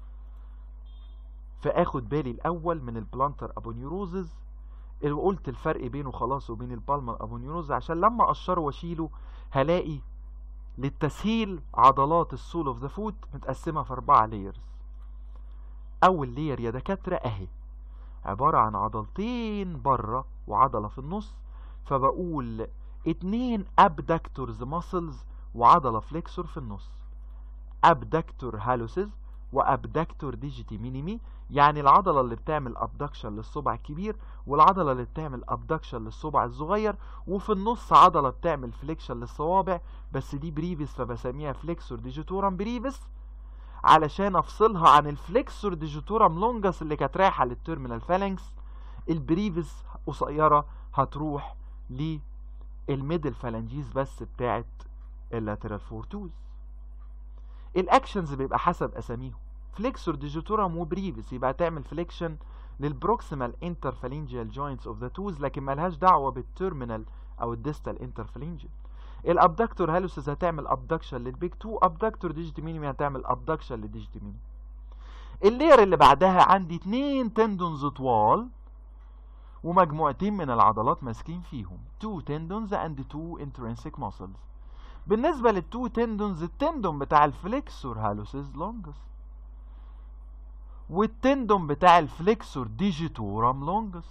فاخد بالي الاول من البلانتر ابونيوروزز اللي قلت الفرق بينه خلاص وبين البالمر ابونيوروز عشان لما اقشره واشيله هلاقي للتسهيل عضلات السول اوف ذا فوت متقسمه في اربعه لايرز اول لير يا دكاتره اهي عباره عن عضلتين بره وعضله في النص فبقول اتنين ابدكتورز ماسلز وعضله فليكسور في النص ابدكتور هالوسز وابدكتور ديجيتي مينيمي يعني العضله اللي بتعمل ابدكشن للصبع الكبير والعضله اللي بتعمل ابدكشن للصبع الصغير وفي النص عضله بتعمل فليكشن للصوابع بس دي بريفس فبسميها فليكسور ديجيتورم بريفس علشان افصلها عن الفليكسور ديجيتورم لونجس اللي كانت رايحه للتيرمينال فالنكس البريفس قصيره هتروح للميدل فالنجيز بس بتاعت اللاترال فورتوز الاكشنز بيبقى حسب اساميهم فليكسور ديجيتورم وبريفس يبقى تعمل فليكشن للبروكسيمال انترفالينجيال جوينتس اوف ذا توز لكن ملهاش دعوه بالتيرمينال او الديستال انترفالينجيال الابدكتور هالوسز هتعمل ابدكشن للبيك 2 ابدكتور ديجيتي مينيمي هتعمل ابدكشن للديجيتي مينيمي اللير اللي بعدها عندي اتنين تندونز طوال ومجموعتين من العضلات ماسكين فيهم 2 تندونز اند 2 intrinsic muscles بالنسبه للتو تندونز التندون بتاع الفليكسور هالوسز لونجس والتندون بتاع الفليكسور ديجيتورم لونجس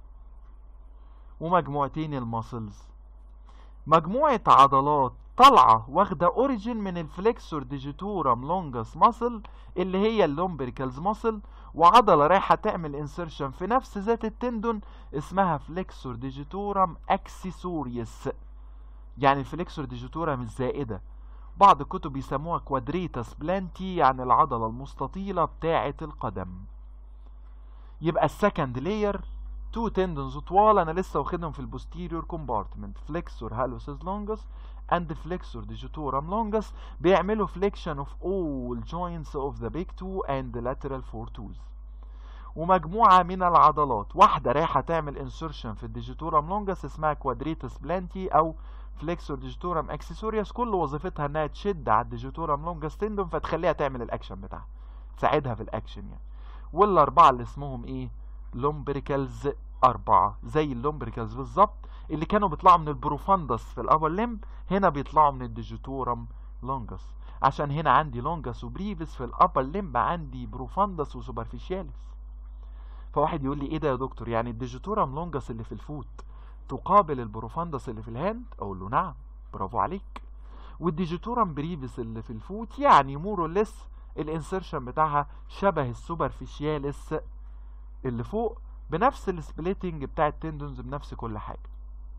ومجموعتين الماسلز مجموعة عضلات طالعة واخدة اوريجين من الفليكسور ديجيتورم لونجس ماسل اللي هي اللومبريكالز ماسل وعضلة رايحة تعمل انسرشن في نفس ذات التندون اسمها فليكسور ديجيتورم اكسسوريوس يعني الفليكسور ديجيتورم الزائدة بعض الكتب بيسموها كوادريتاس بلانتي يعني العضلة المستطيلة بتاعة القدم يبقى السكند لاير تو تندونز طوال انا لسه واخدهم في البوستيريور كومبارتمنت فليكسور هالوسز لونجس اند فليكسور ديجيتورم لونجس بيعملوا فليكشن اوف اول جوينتس اوف ذا بيج تو اند لاترال فور توز ومجموعة من العضلات واحدة رايحة تعمل انسرشن في الديجيتورم لونجس اسمها كوادريتس بلانتي او فليكسور ديجيتورم اكسسوريوس كل وظيفتها انها تشد على الديجيتورم لونجس تندون فتخليها تعمل الاكشن بتاعها تساعدها في الاكشن يعني والاربعه اللي اسمهم ايه لومبريكالز اربعه زي اللومبريكالز بالظبط اللي كانوا بيطلعوا من البروفاندس في الابر لمب هنا بيطلعوا من الديجيتورم لونجس عشان هنا عندي لونجس وبريفس في الابر لمب عندي بروفاندس وسوبرفيشياليس فواحد يقول لي ايه ده يا دكتور يعني الديجيتورم لونجس اللي في الفوت تقابل البروفاندس اللي في الهاند اقول له نعم برافو عليك والديجيتورم بريفس اللي في الفوت يعني مور لس الانسرشن بتاعها شبه السوبرفيشياليس اللي فوق بنفس السبليتنج بتاع التندونز بنفس كل حاجه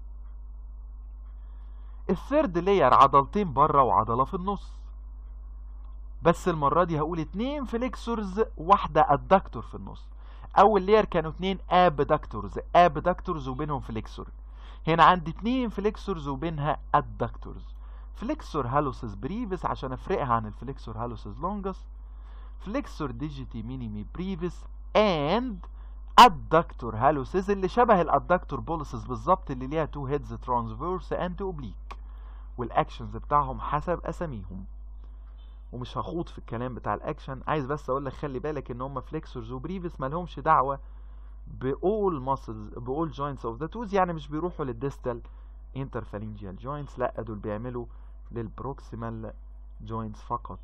الثيرد لاير عضلتين بره وعضله في النص بس المره دي هقول اتنين فليكسورز واحده ادكتور في النص اول لاير كانوا اتنين ابدكتورز ابدكتورز وبينهم فليكسور هنا عندي اتنين فليكسورز وبينها ادكتورز فليكسور هالوسس بريفس عشان افرقها عن الفليكسور هالوسس لونجس فليكسور ديجيتي مينيمي بريفس اند ادكتور هالوسس اللي شبه الادكتور بوليسز بالظبط اللي ليها تو هيدز ترانسفيرس اند اوبليك والاكشنز بتاعهم حسب اساميهم ومش هخوض في الكلام بتاع الاكشن عايز بس اقول لك خلي بالك ان هم فليكسورز وبريفس ما لهمش دعوه باول ماسلز باول جوينتس اوف ذا توز يعني مش بيروحوا للديستال انترفالينجيال جوينتس لا دول بيعملوا للبروكسيمال جوينتس فقط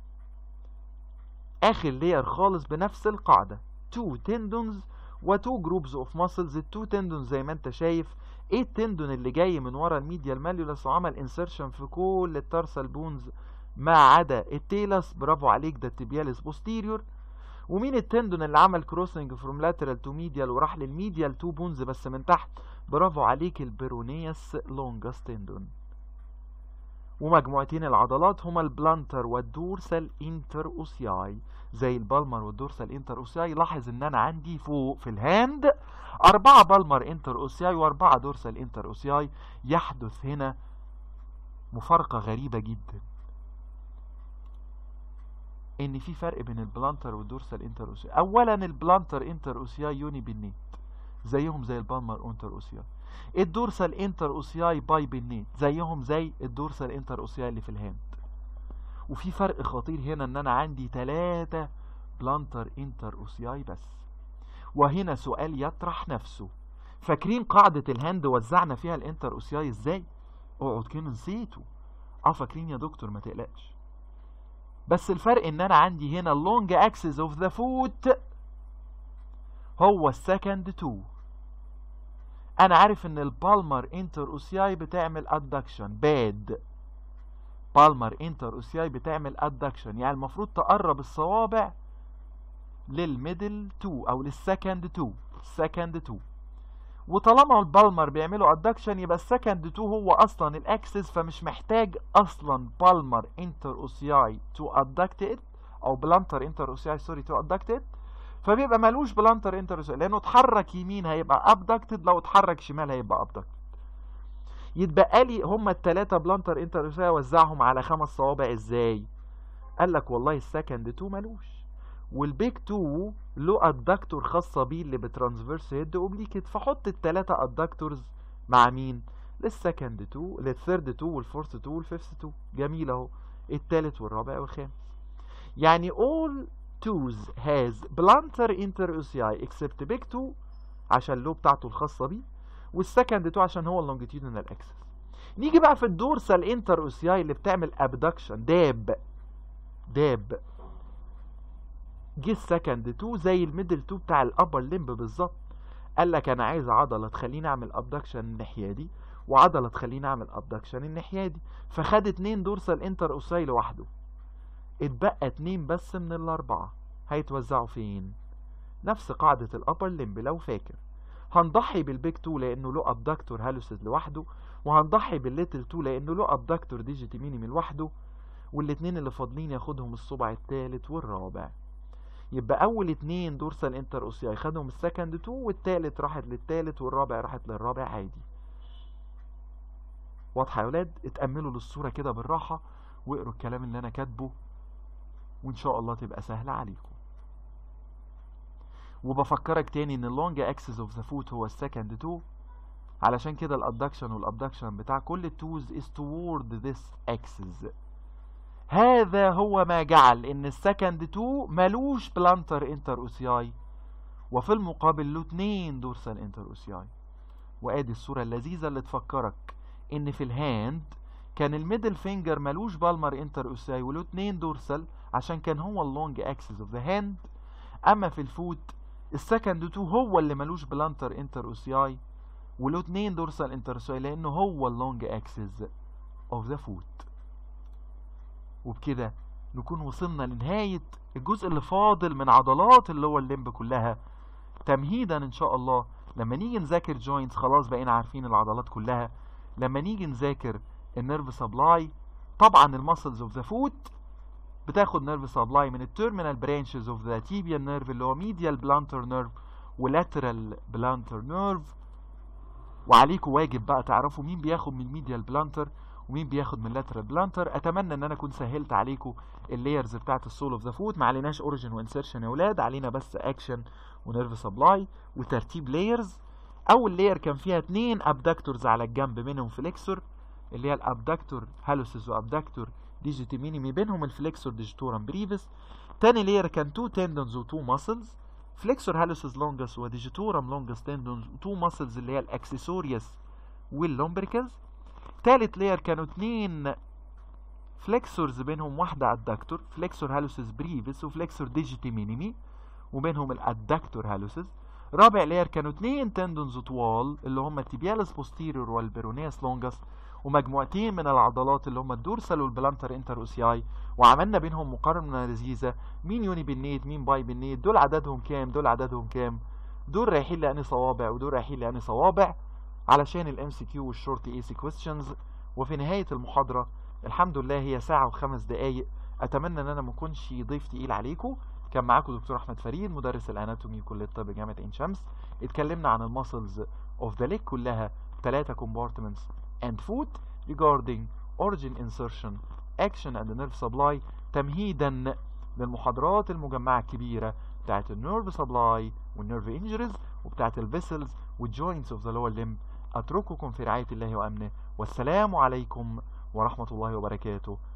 اخر لير خالص بنفس القاعده تو تندونز وتو جروبز اوف ماسلز التو تندونز زي ما انت شايف ايه التندون اللي جاي من ورا الميديال ماليولس وعمل انسرشن في كل التارسال بونز ما عدا التيلس برافو عليك ده التبياليس بوستيريور ومين التندون اللي عمل كروسنج فروم لاترال تو ميديال وراح للميديال تو بونز بس من تحت برافو عليك البيرونياس لونجاس تندون ومجموعتين العضلات هما البلانتر والدورسال انتر اوسياي زي البالمر والدورسال انتر اوسياي لاحظ ان انا عندي فوق في الهاند أربعة بالمر انتر اوسياي وأربعة دورسال انتر اوسياي يحدث هنا مفارقة غريبة جدا ان في فرق بين البلانتر والدورسال انتر اوسياي اولا البلانتر انتر اوسياي يوني بالنيت زيهم زي البالمر انتر اوسياي الدورسال انتر اوسياي باي بالنيت زيهم زي الدورسال انتر اوسياي اللي في الهاند وفي فرق خطير هنا ان انا عندي ثلاثة بلانتر انتر اوسياي بس وهنا سؤال يطرح نفسه فاكرين قاعدة الهاند وزعنا فيها الانتر اوسياي ازاي اقعد كده نسيته اه فاكرين يا دكتور ما تقلقش بس الفرق ان انا عندي هنا اللونج اكسس اوف ذا فوت هو السكند تو انا عارف ان البالمر انتر اوسياي بتعمل ادكشن باد بالمر انتر اوسياي بتعمل ادكشن يعني المفروض تقرب الصوابع للميدل تو او للسكند تو سكند تو وطالما البالمر بيعملوا ادكشن يبقى السكند تو هو اصلا الاكسس فمش محتاج اصلا بالمر انتر اوسياي تو ادكت ات او بلانتر انتر اوسياي سوري تو ادكت ات فبيبقى ملوش بلانتر انتر اوسياي لانه اتحرك يمين هيبقى ابدكتد لو اتحرك شمال هيبقى ابدكتد يتبقى لي هما التلاتة بلانتر انتر اوسياي وزعهم على خمس صوابع ازاي قال لك والله السكند تو ملوش والبيك تو له ادكتور خاصة بيه اللي بترانسفيرس هيد اوبليكت فحط التلاتة ادكتورز مع مين للسكند تو للثيرد تو والفورث تو والفيفث تو جميل اهو التالت والرابع والخامس يعني all twos has plantar interossei except big two عشان اللو بتاعته الخاصة بيه والسكند تو عشان هو اللونجيتيودنال اكسس نيجي بقى في الدورسال انتر اوسياي اللي بتعمل ابدكشن داب داب جه السكند تو زي الميدل تو بتاع الابر لمب بالظبط قال لك انا عايز عضله تخليني اعمل ابدكشن الناحيه دي وعضله تخليني اعمل ابدكشن الناحيه دي فخد اتنين دورسال انتر اوساي لوحده اتبقى اتنين بس من الاربعه هيتوزعوا فين نفس قاعده الابر لمب لو فاكر هنضحي بالبيك 2 لانه له ابدكتور هالوسيس لوحده وهنضحي بالليتل 2 لانه له ابدكتور ديجيتي مينيمي لوحده والاتنين اللي فاضلين ياخدهم الصبع التالت والرابع يبقى اول اتنين دورسال انتر اوسياي خدهم السكند 2 والتالت راحت للتالت والرابع راحت للرابع عادي واضحه يا ولاد اتاملوا للصوره كده بالراحه واقروا الكلام اللي انا كاتبه وان شاء الله تبقى سهله عليكم وبفكرك تاني ان اللونج اكسس اوف ذا فوت هو السكند تو علشان كده الادكشن والابدكشن بتاع كل التوز is toward this axis هذا هو ما جعل ان السكند تو ملوش بلانتر انتر اوسياي وفي المقابل له اتنين دورسال انتر اوسياي وادي الصورة اللذيذة اللي تفكرك ان في الهاند كان الميدل فينجر ملوش بالمر انتر اوساي وله اتنين دورسال عشان كان هو اللونج اكسس اوف ذا هاند اما في الفوت السكند تو هو اللي ملوش بلانتر انتر اوسياي وله اتنين دورسال انتر اوسياي لانه هو اللونج اكسس اوف ذا فوت وبكده نكون وصلنا لنهاية الجزء اللي فاضل من عضلات اللي هو الليمب كلها تمهيدا ان شاء الله لما نيجي نذاكر جوينتس خلاص بقينا عارفين العضلات كلها لما نيجي نذاكر النيرف سبلاي طبعا المسلز اوف ذا فوت بتاخد نيرف سبلاي من التيرمينال برانشز اوف ذا تيبيال نيرف اللي هو ميديال بلانتر نيرف ولاترال بلانتر نيرف وعليكم واجب بقى تعرفوا مين بياخد من الميديال بلانتر ومين بياخد من اللاترال بلانتر اتمنى ان انا اكون سهلت عليكم اللايرز بتاعت السول اوف ذا فوت ما عليناش اوريجن وانسرشن يا اولاد علينا بس اكشن ونيرف سبلاي وترتيب لايرز اول لاير كان فيها اتنين ابدكتورز على الجنب منهم فليكسور اللي هي الابدكتور هالوسيس وابدكتور ديجيتي مينيمي بينهم الفليكسور ديجيتورم بريفس تاني لاير كان تو تندونز وتو ماسلز فليكسور هالوسيس لونجس وديجيتورم لونجس تندونز وتو ماسلز اللي هي الاكسسوريوس واللومبريكلز تالت لاير كانوا اتنين فليكسورز بينهم واحدة ادكتور فليكسور هالوسيس بريفس وفليكسور ديجيتي مينيمي وبينهم الادكتور هالوسيس رابع لاير كانوا اتنين تندونز طوال اللي هم التيبيالس بوستيريور والبيرونياس لونجس ومجموعتين من العضلات اللي هم الدورسال والبلانتر انتر اوسياي وعملنا بينهم مقارنه لذيذه مين يوني بالنيت مين باي بالنيت دول عددهم كام دول عددهم كام دول رايحين لاني صوابع ودول رايحين لاني صوابع علشان الام سي كيو والشورت اي سي كويستشنز وفي نهايه المحاضره الحمد لله هي ساعه وخمس دقائق اتمنى ان انا ما اكونش ضيف تقيل عليكم كان معاكم دكتور احمد فريد مدرس الاناتومي كليه الطب جامعه عين شمس اتكلمنا عن الماسلز اوف ذا ليج كلها ثلاثه كومبارتمنتس and foot regarding origin insertion action and nerve supply تمهيدا للمحاضرات المجمعة الكبيرة بتاعت النيرف سبلاي والنيرف انجريز وبتاعت الفيسلز والجوينتس اوف ذا لور ليمب اترككم في رعاية الله وامنه والسلام عليكم ورحمة الله وبركاته